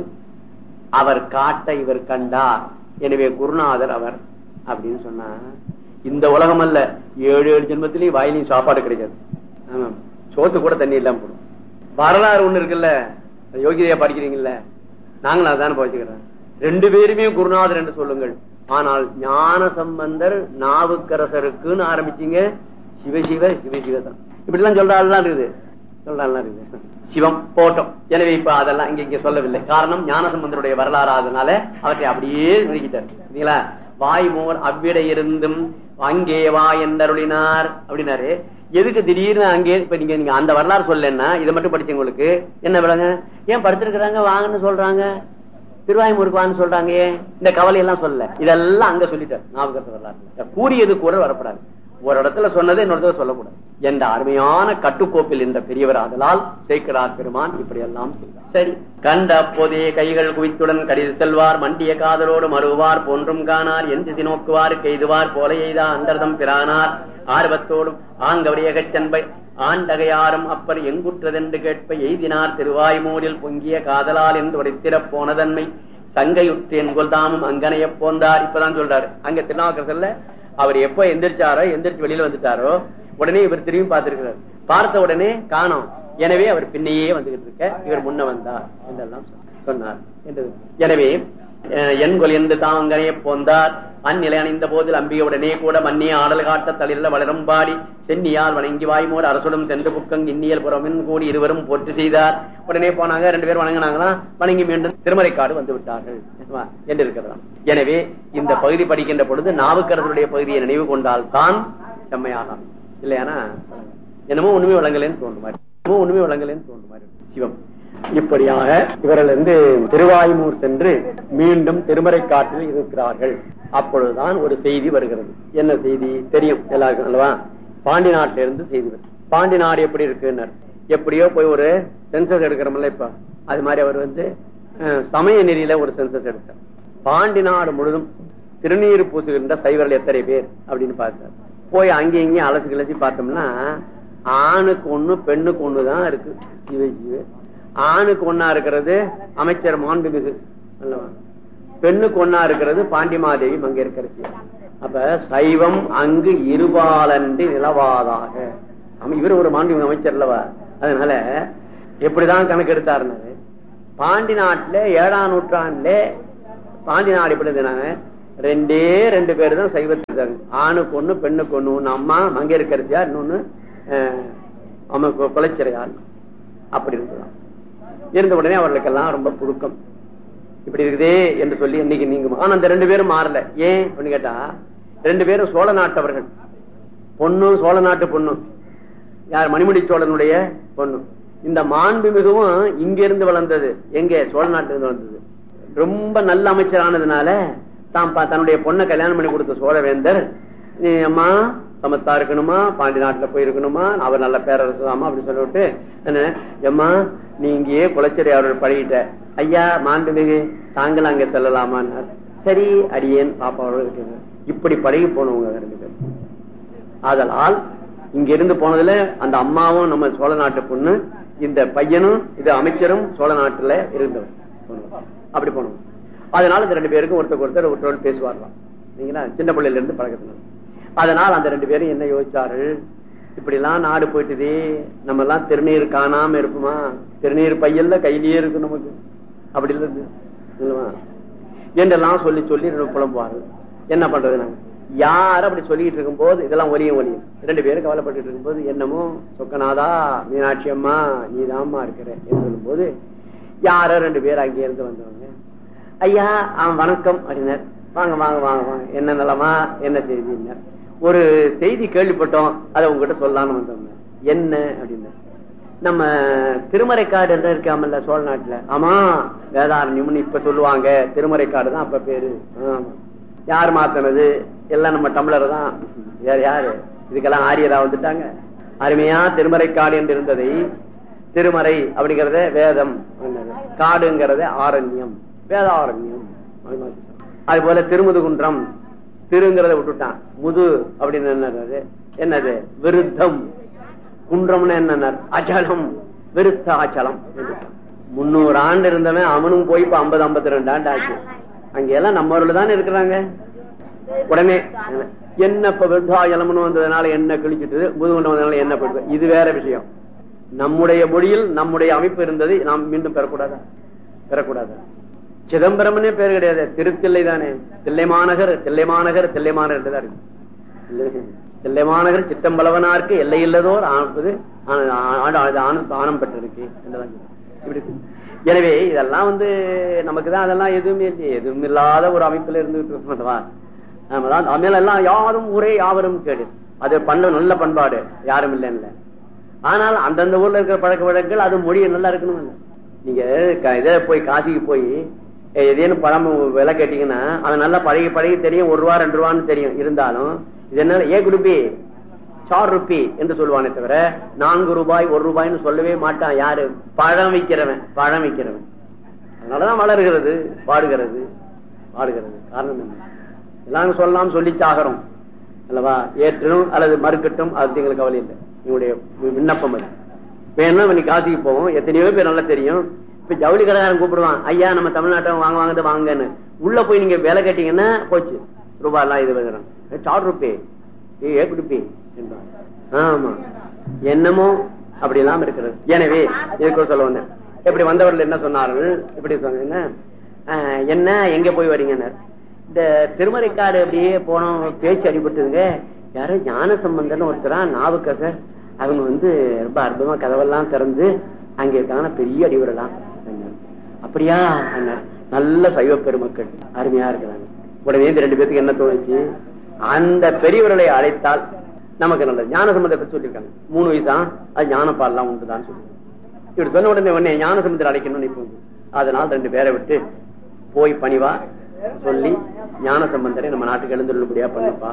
C: அவர் காட்ட இவர் கண்டார் எனவே குருநாதர் அவர் அப்படின்னு சொன்னா இந்த உலகம் அல்ல ஏழு ஏழு ஜென்மத்திலேயும் வாயிலையும் சாப்பாடு கிடைக்காது ஆமா சோத்து கூட தண்ணி இல்லாம போடும் வரலாறு ஒண்ணு இருக்குல்ல யோகிதையா படிக்கிறீங்கல்ல நாங்களும் அதான போச்சுக்கிறோம் ரெண்டு பேருமே குருநாதர் என்று சொல்லுங்கள் ஆனால் ஞான சம்பந்தர் நாவுக்கரசருக்குன்னு ஆரம்பிச்சீங்க சிவசிவ சிவசிவ தான் இப்படி எல்லாம் சொல்றாள் இருக்குது சொல்றாள் இருக்குது சிவம் போட்டோம் எனவே இப்ப அதெல்லாம் இங்க இங்க சொல்லவில்லை காரணம் ஞானசம்பந்தருடைய வரலாறு அதனால அவற்றை அப்படியே நிறுத்திட்டார் சரிங்களா வாய் மோர் அவ்விட இருந்தும் அங்கே வா என்றருளினார் அப்படின்னாரு எதுக்கு திடீர்னு அங்கே இப்ப நீங்க நீங்க அந்த வரலாறு சொல்லலன்னா இதை மட்டும் படிச்சவங்களுக்கு என்ன விளங்க ஏன் படுத்திருக்கிறாங்க வாங்கன்னு சொல்றாங்க திருவாய்மூருக்கு வான்னு சொல்றாங்க ஏன் இந்த கவலை எல்லாம் சொல்லல இதெல்லாம் அங்க சொல்லிட்டார் ஞாபகத்தை வரலாறு கூறியது கூட வரப்படாது ஒரு இடத்துல சொன்னதை இன்னொரு இடத்துல சொல்லக்கூடாது என்ற அருமையான கட்டுக்கோப்பில் இந்த பெரியவர் ஆதலால் சேர்க்கிறார் பெருமான் இப்படி எல்லாம் செய்தார் சரி கண்ட அப்போதே கைகள் குவித்துடன் கடிது செல்வார் மண்டிய காதலோடு மறுவார் போன்றும் காணார் என் திசை நோக்குவார் கெய்துவார் போல எய்தா அண்டர்தம் பிரானார் ஆர்வத்தோடும் ஆங்கவடைய கச்சன்பை ஆண்டகையாரும் அப்பர் எங்குற்றதென்று கேட்ப எய்தினார் திருவாய்மூரில் பொங்கிய காதலால் என்று உடைத்திடப் போனதன்மை சங்கையுற்றேன் கொல்தாமும் அங்கனைய போந்தார் இப்பதான் சொல்றாரு அங்க திருநாவுக்கரசல்ல அவர் எப்ப எந்திரிச்சாரோ எந்திரிச்சு வெளியில வந்துட்டாரோ உடனே இவர் திரும்பி பார்த்திருக்கிறார் பார்த்த உடனே காணோம் எனவே அவர் பின்னையே வந்துகிட்டு இருக்க இவர் முன்ன வந்தார் என்றெல்லாம் சொன்னார் என்று எனவே என் கொல் என்று தாங்கனே போந்தார் அந்நிலை அணிந்த போதில் அம்பிகையுடனே கூட மன்னிய ஆடல் காட்ட தளிர்ல வளரும் பாடி சென்னியால் வணங்கி வாய்மோர் அரசுடன் சென்று புக்கங் இன்னியல் புறமின் கூடி இருவரும் போட்டு செய்தார் உடனே போனாங்க ரெண்டு பேரும் வணங்கினாங்களா வணங்கி மீண்டும் திருமறைக்காடு வந்து விட்டார்கள் என்று இருக்கிறதாம் எனவே இந்த பகுதி படிக்கின்ற பொழுது நாவுக்கரசருடைய பகுதியை நினைவு கொண்டால் தான் செம்மையாகும் இல்லையானா என்னமோ உண்மை வழங்கலேன்னு தோன்று மாதிரி என்னமோ உண்மை வழங்கலேன்னு தோன்று மாதிரி சிவம் இப்படியாக இவர்கள் வந்து திருவாய்மூர் சென்று மீண்டும் திருமறை காட்டில் இருக்கிறார்கள் அப்பொழுதுதான் ஒரு செய்தி வருகிறது என்ன செய்தி தெரியும் எல்லாருக்கும் அல்லவா பாண்டி நாட்டில இருந்து செய்தி வருது பாண்டி நாடு எப்படி இருக்குன்னு எப்படியோ போய் ஒரு சென்சஸ் எடுக்கிறோம்ல இப்ப அது மாதிரி அவர் வந்து சமய நெறியில ஒரு சென்சஸ் எடுத்தார் பாண்டி நாடு முழுதும் திருநீர் பூசுகின்ற சைவர்கள் எத்தனை பேர் அப்படின்னு பார்த்தார் போய் அங்கேயும் இங்கேயும் அலசி கிளசி பார்த்தோம்னா ஆணுக்கு ஒண்ணு பெண்ணுக்கு ஒண்ணுதான் இருக்கு ஜீவ ஜீவ ஆணுக்கு ஒன்னா இருக்கிறது அமைச்சர் மாண்புமிகு அல்லவா பெண்ணுக்கு ஒன்னா இருக்கிறது பாண்டிமாதேவி மங்க இருக்கிறது அப்ப சைவம் அங்கு இருபாலன்றி நிலவாதாக ஆமா, இவர் ஒரு மாண்பு அமைச்சர் அல்லவா அதனால எப்படிதான் கணக்கு எடுத்தாருனாரு பாண்டி நாட்டுல ஏழாம் நூற்றாண்டுல பாண்டி நாடு எப்படி இருந்தாங்க ரெண்டே ரெண்டு பேர் தான் சைவத்தில் இருந்தாங்க ஆணுக்கு ஒண்ணு பெண்ணுக்கு ஒண்ணு ஒண்ணு அம்மா மங்கையர்கரசியா இன்னொன்னு அஹ், அம்மா கு- குலச்சிறையார் அப்படி இருந்ததான் இருந்த உடனே அவர்களுக்கெல்லாம் ரொம்ப புழுக்கம் இப்படி இருக்குதே என்று சொல்லி இன்னைக்கு நீங்க ஆனா அந்த ரெண்டு பேரும் மாறல ஏன் அப்படின்னு கேட்டா ரெண்டு பேரும் சோழ நாட்டவர்கள் பொண்ணு சோழ நாட்டு பொண்ணு யார் மணிமுடி சோழனுடைய பொண்ணு இந்த மாண்பு மிகவும் இங்க இருந்து வளர்ந்தது எங்க சோழ நாட்டுல இருந்து வளர்ந்தது ரொம்ப நல்ல அமைச்சரானதுனால தான் பா- தன்னுடைய பொண்ணை கல்யாணம் பண்ணி கொடுத்த சோழவேந்தர் நீ அம்மா சமத்தா இருக்கணுமா பாண்டி நாட்டுல போயிருக்கணுமா அவர் நல்ல பேரரசுதாமா அப்படி சொல்லிவிட்டு என்ன எம்மா நீ இங்கேயே குளச்சேரி அவர்கள் பழகிட்ட ஐயா மாண்புமிகு தாங்கள் அங்க செல்லலாமான்னார் சரி அடியேன் பாப்பா அவர்கள் இருக்கீங்க இப்படி பழகி போனவங்க ரெண்டு பேர் ஆதலால் இங்க இருந்து போனதுல அந்த அம்மாவும் நம்ம சோழ நாட்டு பொண்ணு இந்த பையனும் இது அமைச்சரும் சோழ நாட்டுல இருந்தவர் அப்படி போனோம் அதனால இந்த ரெண்டு பேருக்கும் ஒருத்தர் ஒருத்தர் ஒருத்தரோடு பேசுவார்களாம் சரிங்களா சின்ன பிள்ளையில இருந்து பழக்கத்தினால அதனால் அந்த ரெண்டு பேரும் என்ன யோசிச்சாரு இப்படி எல்லாம் நாடு போயிட்டுதே நம்ம எல்லாம் திருநீர் காணாம இருப்போமா திருநீர் பையல்ல கையிலேயே இருக்கு நமக்கு அப்படி இல்லது இல்லவா என்றெல்லாம் சொல்லி சொல்லி ரெண்டு புலம்புவார்கள் என்ன பண்றது நாங்க யார் அப்படி சொல்லிட்டு இருக்கும் போது இதெல்லாம் ஒலியும் ஒலியும் ரெண்டு பேரும் கவலைப்பட்டு இருக்கும்போது என்னமோ சொக்கநாதா மீனாட்சி அம்மா நீதாம்மா இருக்கிற என்று சொல்லும் போது யாரோ ரெண்டு பேர் அங்கே இருந்து வந்தவங்க ஐயா அவன் வணக்கம் அப்படின்னார் வாங்க வாங்க வாங்க வாங்க என்ன நலமா என்ன செய்தி ஒரு செய்தி கேள்விப்பட்டோம் அதை உங்ககிட்ட சொல்லலாம்னு வந்தோம் என்ன அப்படின்னு நம்ம திருமறைக்காடு என்ன இருக்காமல்ல சோழ நாட்டுல ஆமா வேதாரண்யம்னு இப்ப சொல்லுவாங்க திருமறைக்காடு தான் அப்ப பேரு ஆமா. யார் மாத்தினது எல்லாம் நம்ம டம்ளர் தான் வேற யாரு இதுக்கெல்லாம் ஆரியரா வந்துட்டாங்க அருமையா திருமறைக்காடு என்று இருந்ததை திருமறை அப்படிங்கறத வேதம் என்னது? காடுங்கிறத ஆரண்யம் வேதாரண்யம் அது போல திருமுதுகுன்றம் திருங்கிறத விட்டுட்டான் முது அப்படின்னு என்னது என்னது விருத்தம் குன்றம்னு என்ன அச்சலம் விருத்த அச்சலம் முன்னூறு ஆண்டு இருந்தவன் அவனும் போய் இப்ப ஐம்பது ஐம்பத்தி ரெண்டு ஆண்டு ஆச்சு அங்க எல்லாம் நம்ம ஊர்ல தானே இருக்கிறாங்க உடனே என்ன இப்ப விருத்தாச்சலம்னு வந்ததுனால என்ன கிழிச்சிட்டது முதுகுண்டம் வந்ததுனால என்ன போயிடுது இது வேற விஷயம் நம்முடைய மொழியில் நம்முடைய அமைப்பு இருந்தது நாம் மீண்டும் பெறக்கூடாதா பெறக்கூடாதா சிதம்பரம்னே பேர் கிடையாது திருத்தில்லை தானே தில்லைமாநகர் தில்லைமாநகர் தில்லைமாநகர் தான் இருக்கு இல்லை. தில்லைமாநகர் சித்தம்பலவனாருக்கு எல்லை இல்லதோர் ஆனது ஆனம் பெற்றிருக்கு என்றுதான் சொல்றேன். இப்படி இருக்கு. எனவே இதெல்லாம் வந்து நமக்கு தான் அதெல்லாம் எதுவுமே இல்லை எதுவும் இல்லாத ஒரு அமைப்புல இருந்துட்டு இருக்கோம் நம்மதான் தமிழ் எல்லாம் யாரும் ஊரே யாவரும் கேடு அது பண்ண நல்ல பண்பாடு யாரும் இல்லைன்னு ஆனால் அந்தந்த ஊர்ல இருக்கிற பழக்க வழக்கங்கள் அது மொழி நல்லா இருக்கணும் இல்ல நீங்க க- இதை போய் காசிக்கு போய் எ- ஏதேனும் பழம் விலை கேட்டீங்கன்னா அவன் நல்லா பழகி பழகி தெரியும் ஒரு ரூபா ரெண்டு ரூபான்னு தெரியும் இருந்தாலும் இது என்ன ஏ குடுப்பி சார் ருப்பி என்று சொல்லுவானே தவிர நான்கு ரூபாய் ஒரு ரூபாய்னு சொல்லவே மாட்டான் யாரு பழம் விக்கிறவன் பழம் விக்கிறவன் அதனாலதான் வளர்கிறது பாடுகிறது பாடுகிறது காரணம் என்ன எல்லாம் சொல்லலாம் சொல்லி சாகிறோம் அல்லவா ஏற்றணும் அல்லது மறுக்கட்டும் அது எங்களுக்கு கவலை இல்லை எங்களுடைய விண்ணப்பம் அது வேணா நீ காசிக்கு போவோம் எத்தனையோ பேர் நல்லா தெரியும் இப்ப ஜவுளி கடைக்காரன் கூப்பிடுவான் ஐயா நம்ம தமிழ்நாட்டை வாங்க வாங்கது வாங்கன்னு உள்ள போய் நீங்க வேலை கேட்டீங்கன்னா போச்சு ரூபாய் எல்லாம் இது வைக்கிறோம் சார் ருப்பே ஏ குடுப்பி என்றான் ஆமா என்னமோ அப்படி எல்லாம் இருக்கிறது எனவே இதுக்கு சொல்ல வந்தேன் இப்படி வந்தவர்கள் என்ன சொன்னார்கள் இப்படி சொன்னீங்க ஆஹ், என்ன எங்க போய் வரீங்கன்னு இந்த திருமறைக்காடு அப்படியே போனோம் பேச்சு அடிபட்டுதுங்க யாரோ ஞான சம்பந்தன் ஒருத்தரா நாவுக்கசர் அவங்க வந்து ரொம்ப அற்புதமா கதவெல்லாம் திறந்து அங்க இருக்காங்க பெரிய அடிவிடலாம் அப்படியா அண்ணா. நல்ல சைவ பெருமக்கள் அருமையா இருக்கிறாங்க உடனே இந்த ரெண்டு பேத்துக்கு என்ன தோணுச்சு அந்த பெரியவர்களை அழைத்தால் நமக்கு நல்லது ஞான சம்பந்தத்தை சொல்லியிருக்காங்க மூணு வயசா அது ஞானப்பால்லாம் உண்டுதான் சொல்லி இப்படி சொன்ன உடனே உடனே ஞான சம்பந்தர் அழைக்கணும்னு இப்போ அதனால் ரெண்டு பேரை விட்டு போய் பணிவா சொல்லி ஞான சம்பந்தரை நம்ம நாட்டுக்கு எழுந்துள்ளபடியா பண்ணுப்பா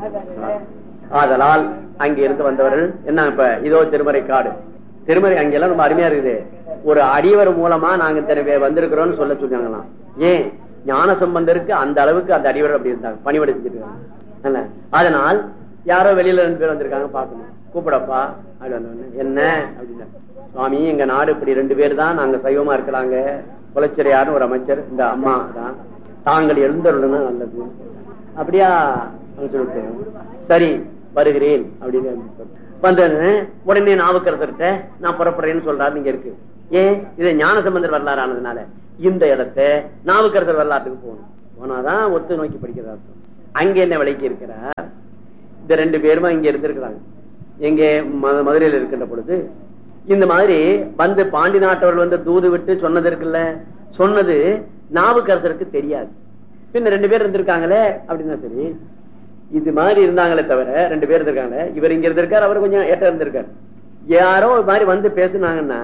C: ஆதலால் அங்க இருந்து வந்தவர்கள் என்ன இப்ப இதோ திருமறை காடு திருமறை அங்கெல்லாம் ரொம்ப அருமையா இருக்குது ஒரு அடியவர் மூலமா நாங்க இத்தனை பேர் வந்திருக்கிறோம்னு சொல்ல சொல்றாங்களாம் ஏன் ஞான சம்பந்தருக்கு அந்த அளவுக்கு அந்த அடியவர் அப்படி இருந்தாங்க பணிவடை செஞ்சிருக்காங்க அதனால் யாரோ வெளியில ரெண்டு பேர் வந்திருக்காங்க பாக்கணும் கூப்பிடப்பா அப்படி வந்தவொடனே, என்ன அப்படின்னா சுவாமி எங்க நாடு இப்படி ரெண்டு பேர் தான் நாங்க சைவமா இருக்கிறாங்க குலச்சிறையார்னு ஒரு அமைச்சர் இந்த அம்மா தான் தாங்கள் எழுந்தருளுன்னா நல்லது அப்படியா அப்படின்னு சொல்லிட்டு சரி வருகிறேன் அப்படின்னு வந்தேன்னு உடனே நாவுக்கரசர்கிட்ட நான் புறப்படுறேன்னு சொல்றாரு நீங்க இருக்கு ஏன் இது ஞானசம்பந்தர் வரலாறு ஆனதுனால இந்த இடத்த நாவுக்கரசர் வரலாற்றுக்கு போகணும் போனாதான் ஒத்து நோக்கி படிக்கிறது அர்த்தம் அங்க என்ன விலைக்கு இருக்கிறார் இந்த ரெண்டு பேருமா இங்க இருந்திருக்கிறாங்க எங்க ம- மதுரையில இருக்கின்ற பொழுது இந்த மாதிரி வந்து பாண்டி நாட்டவர்கள் வந்து தூது விட்டு சொன்னது இருக்குல்ல சொன்னது நாவுக்கரசருக்கு தெரியாது பின்ன ரெண்டு பேர் இருந்திருக்காங்களே அப்படின்னா சரி இது மாதிரி இருந்தாங்களே தவிர ரெண்டு பேர் இருந்திருக்காங்க இவர் இங்க இருந்திருக்காரு அவர் கொஞ்சம் ஏட்ட இருந்திருக்காரு யாரோ இது மாதிரி வந்து பேசுனாங்கன்னா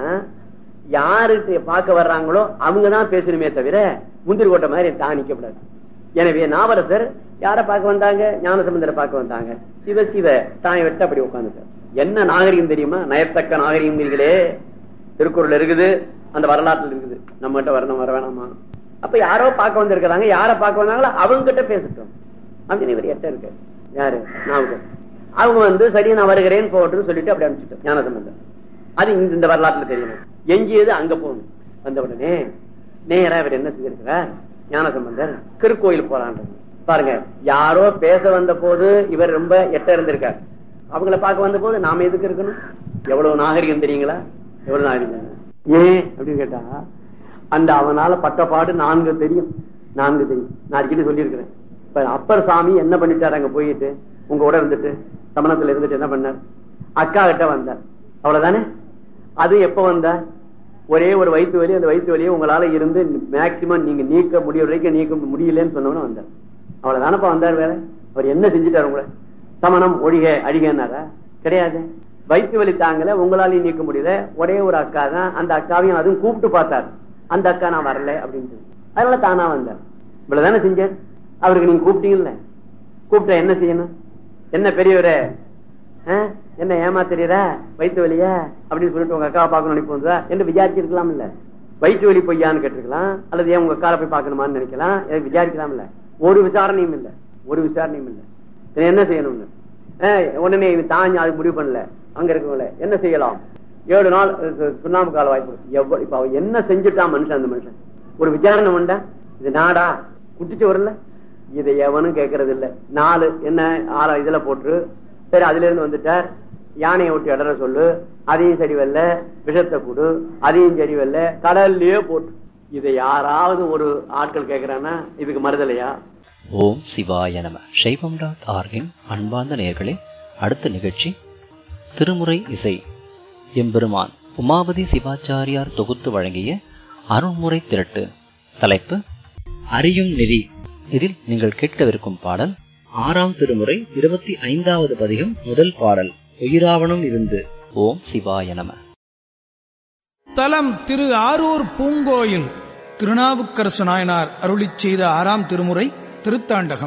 C: யாருக்கு பார்க்க வர்றாங்களோ அவங்கதான் பேசணுமே தவிர முந்திரி கோட்டை மாதிரி தான் நிக்கப்படாது எனவே நாவரசர் யார பார்க்க வந்தாங்க ஞானசம்பந்தரை பார்க்க வந்தாங்க சிவ சிவ தாய் வெட்ட அப்படி உட்காந்துட்டார் என்ன நாகரிகம் தெரியுமா நயத்தக்க நாகரிகங்கிறீங்களே திருக்குறள் இருக்குது அந்த வரலாற்றுல இருக்குது நம்ம கிட்ட வரணும் வர வேணாமா அப்ப யாரோ பார்க்க வந்திருக்கிறாங்க யார பார்க்க வந்தாங்களோ அவங்க கிட்ட பேசட்டும் அப்படின்னு இவர் எட்ட இருக்காரு யாரு நாவுக்கு அவங்க வந்து சரி நான் வருகிறேன் போட்டுன்னு சொல்லிட்டு அப்படி அனுப்பிச்சிட்டோம் ஞானசம்பந்தர் அது இந்த இந்த வரலாற்றுல தெரியணும் எஞ்சியது அங்க போகணும் வந்த உடனே நேரா இவர் என்ன செஞ்சிருக்கிறார் ஞானசம்பந்தர் திருக்கோயில் போறான் பாருங்க யாரோ பேச வந்த போது இவர் ரொம்ப எட்ட இருந்திருக்கார் அவங்கள பார்க்க வந்த போது நாம எதுக்கு இருக்கணும் எவ்வளவு நாகரிகம் தெரியுங்களா எவ்வளவு நாகரிகம் ஏன் அப்படின்னு கேட்டா அந்த அவனால பட்ட பாடு நான்கு தெரியும் நான்கு தெரியும் நான் அடிக்கடி சொல்லியிருக்கிறேன் இப்ப அப்பர் சாமி என்ன பண்ணிட்டாரு அங்க போயிட்டு உங்க கூட இருந்துட்டு சமணத்துல இருந்துட்டு என்ன பண்ணார் அக்கா கிட்ட வந்தார் அவ்வளவுதானே அது எப்ப வந்தார் ஒரே ஒரு வயிற்று வலி அந்த வயிற்று வலியை உங்களால இருந்து மேக்சிமம் நீங்க நீக்க முடிய வரைக்கும் நீக்க முடியலன்னு சொன்னவன வந்தார் அவ்வளவுதானப்பா வந்தார் வேற அவர் என்ன செஞ்சுட்டாரு உங்களை சமணம் ஒழிக அழிகன்னாரா கிடையாது வயிற்று வலி தாங்கல உங்களாலையும் நீக்க முடியல ஒரே ஒரு அக்கா தான் அந்த அக்காவையும் அதுவும் கூப்பிட்டு பார்த்தார் அந்த அக்கா நான் வரல அப்படின்னு சொல்லி. அதனால தானா வந்தார் இவ்வளவுதானே செஞ்சார் அவருக்கு நீங்க கூப்பிட்டீங்கல்ல கூப்பிட்டா என்ன செய்யணும் என்ன பெரியவரே ஆ? என்ன ஏமாத்துறீரா வயிற்று வலியா அப்படின்னு சொல்லிட்டு உங்க அக்காவை பார்க்கணும் நினைப்பு வந்தா என்று விசாரிச்சிருக்கலாம் இல்ல வயிற்று வலி பொய்யான்னு கேட்டிருக்கலாம் அல்லது ஏன் உங்க அக்காவை போய் பார்க்கணுமான்னு நினைக்கலாம் எதை விசாரிக்கலாம் இல்ல ஒரு விசாரணையும் இல்ல ஒரு விசாரணையும் இல்ல இதை என்ன செய்யணும்னு ஆ, உடனே இவன் தாஞ்சி அது முடிவு பண்ணல அங்க இருக்கவங்கள என்ன செய்யலாம் ஏழு நாள் அஹ், சுண்ணாம்பு கால வாய்ப்பு எவ்வளவு இப்ப அவன் என்ன செஞ்சுட்டான் மனுஷன் அந்த மனுஷன் ஒரு விசாரணை உண்டா இது நாடா குட்டிச்சு வரல இதை எவனும் கேட்கறது இல்ல நாலு என்ன ஆள இதுல போட்டு சரி அதுல இருந்து வந்துட்டார் யானையை விட்டு இடற சொல்லு அதையும் சரி வரல விஷத்தை கொடு அதையும் சரி வரல கடல்லயே போட்டு இதை யாராவது ஒரு ஆட்கள் கேக்குறான்னா இதுக்கு மறுதலையா
B: ஓம் சிவாய நம சைவம் டாட் ஆர்கின் அன்பார்ந்த நேயர்களே அடுத்த நிகழ்ச்சி திருமுறை இசை எம்பெருமான் உமாபதி சிவாச்சாரியார் தொகுத்து வழங்கிய அருண்முறை திரட்டு தலைப்பு அறியும் நெறி இதில் நீங்கள் கேட்கவிருக்கும் பாடல் ஆறாம் திருமுறை இருபத்தி ஐந்தாவது பதிகம் முதல் பாடல் உயிராவணம் இருந்து ஓம் சிவாய நம
E: தலம் திரு ஆரூர் பூங்கோயில் திருநாவுக்கரசு நாயனார் அருளிச் செய்த ஆறாம் திருமுறை திருத்தாண்டகம்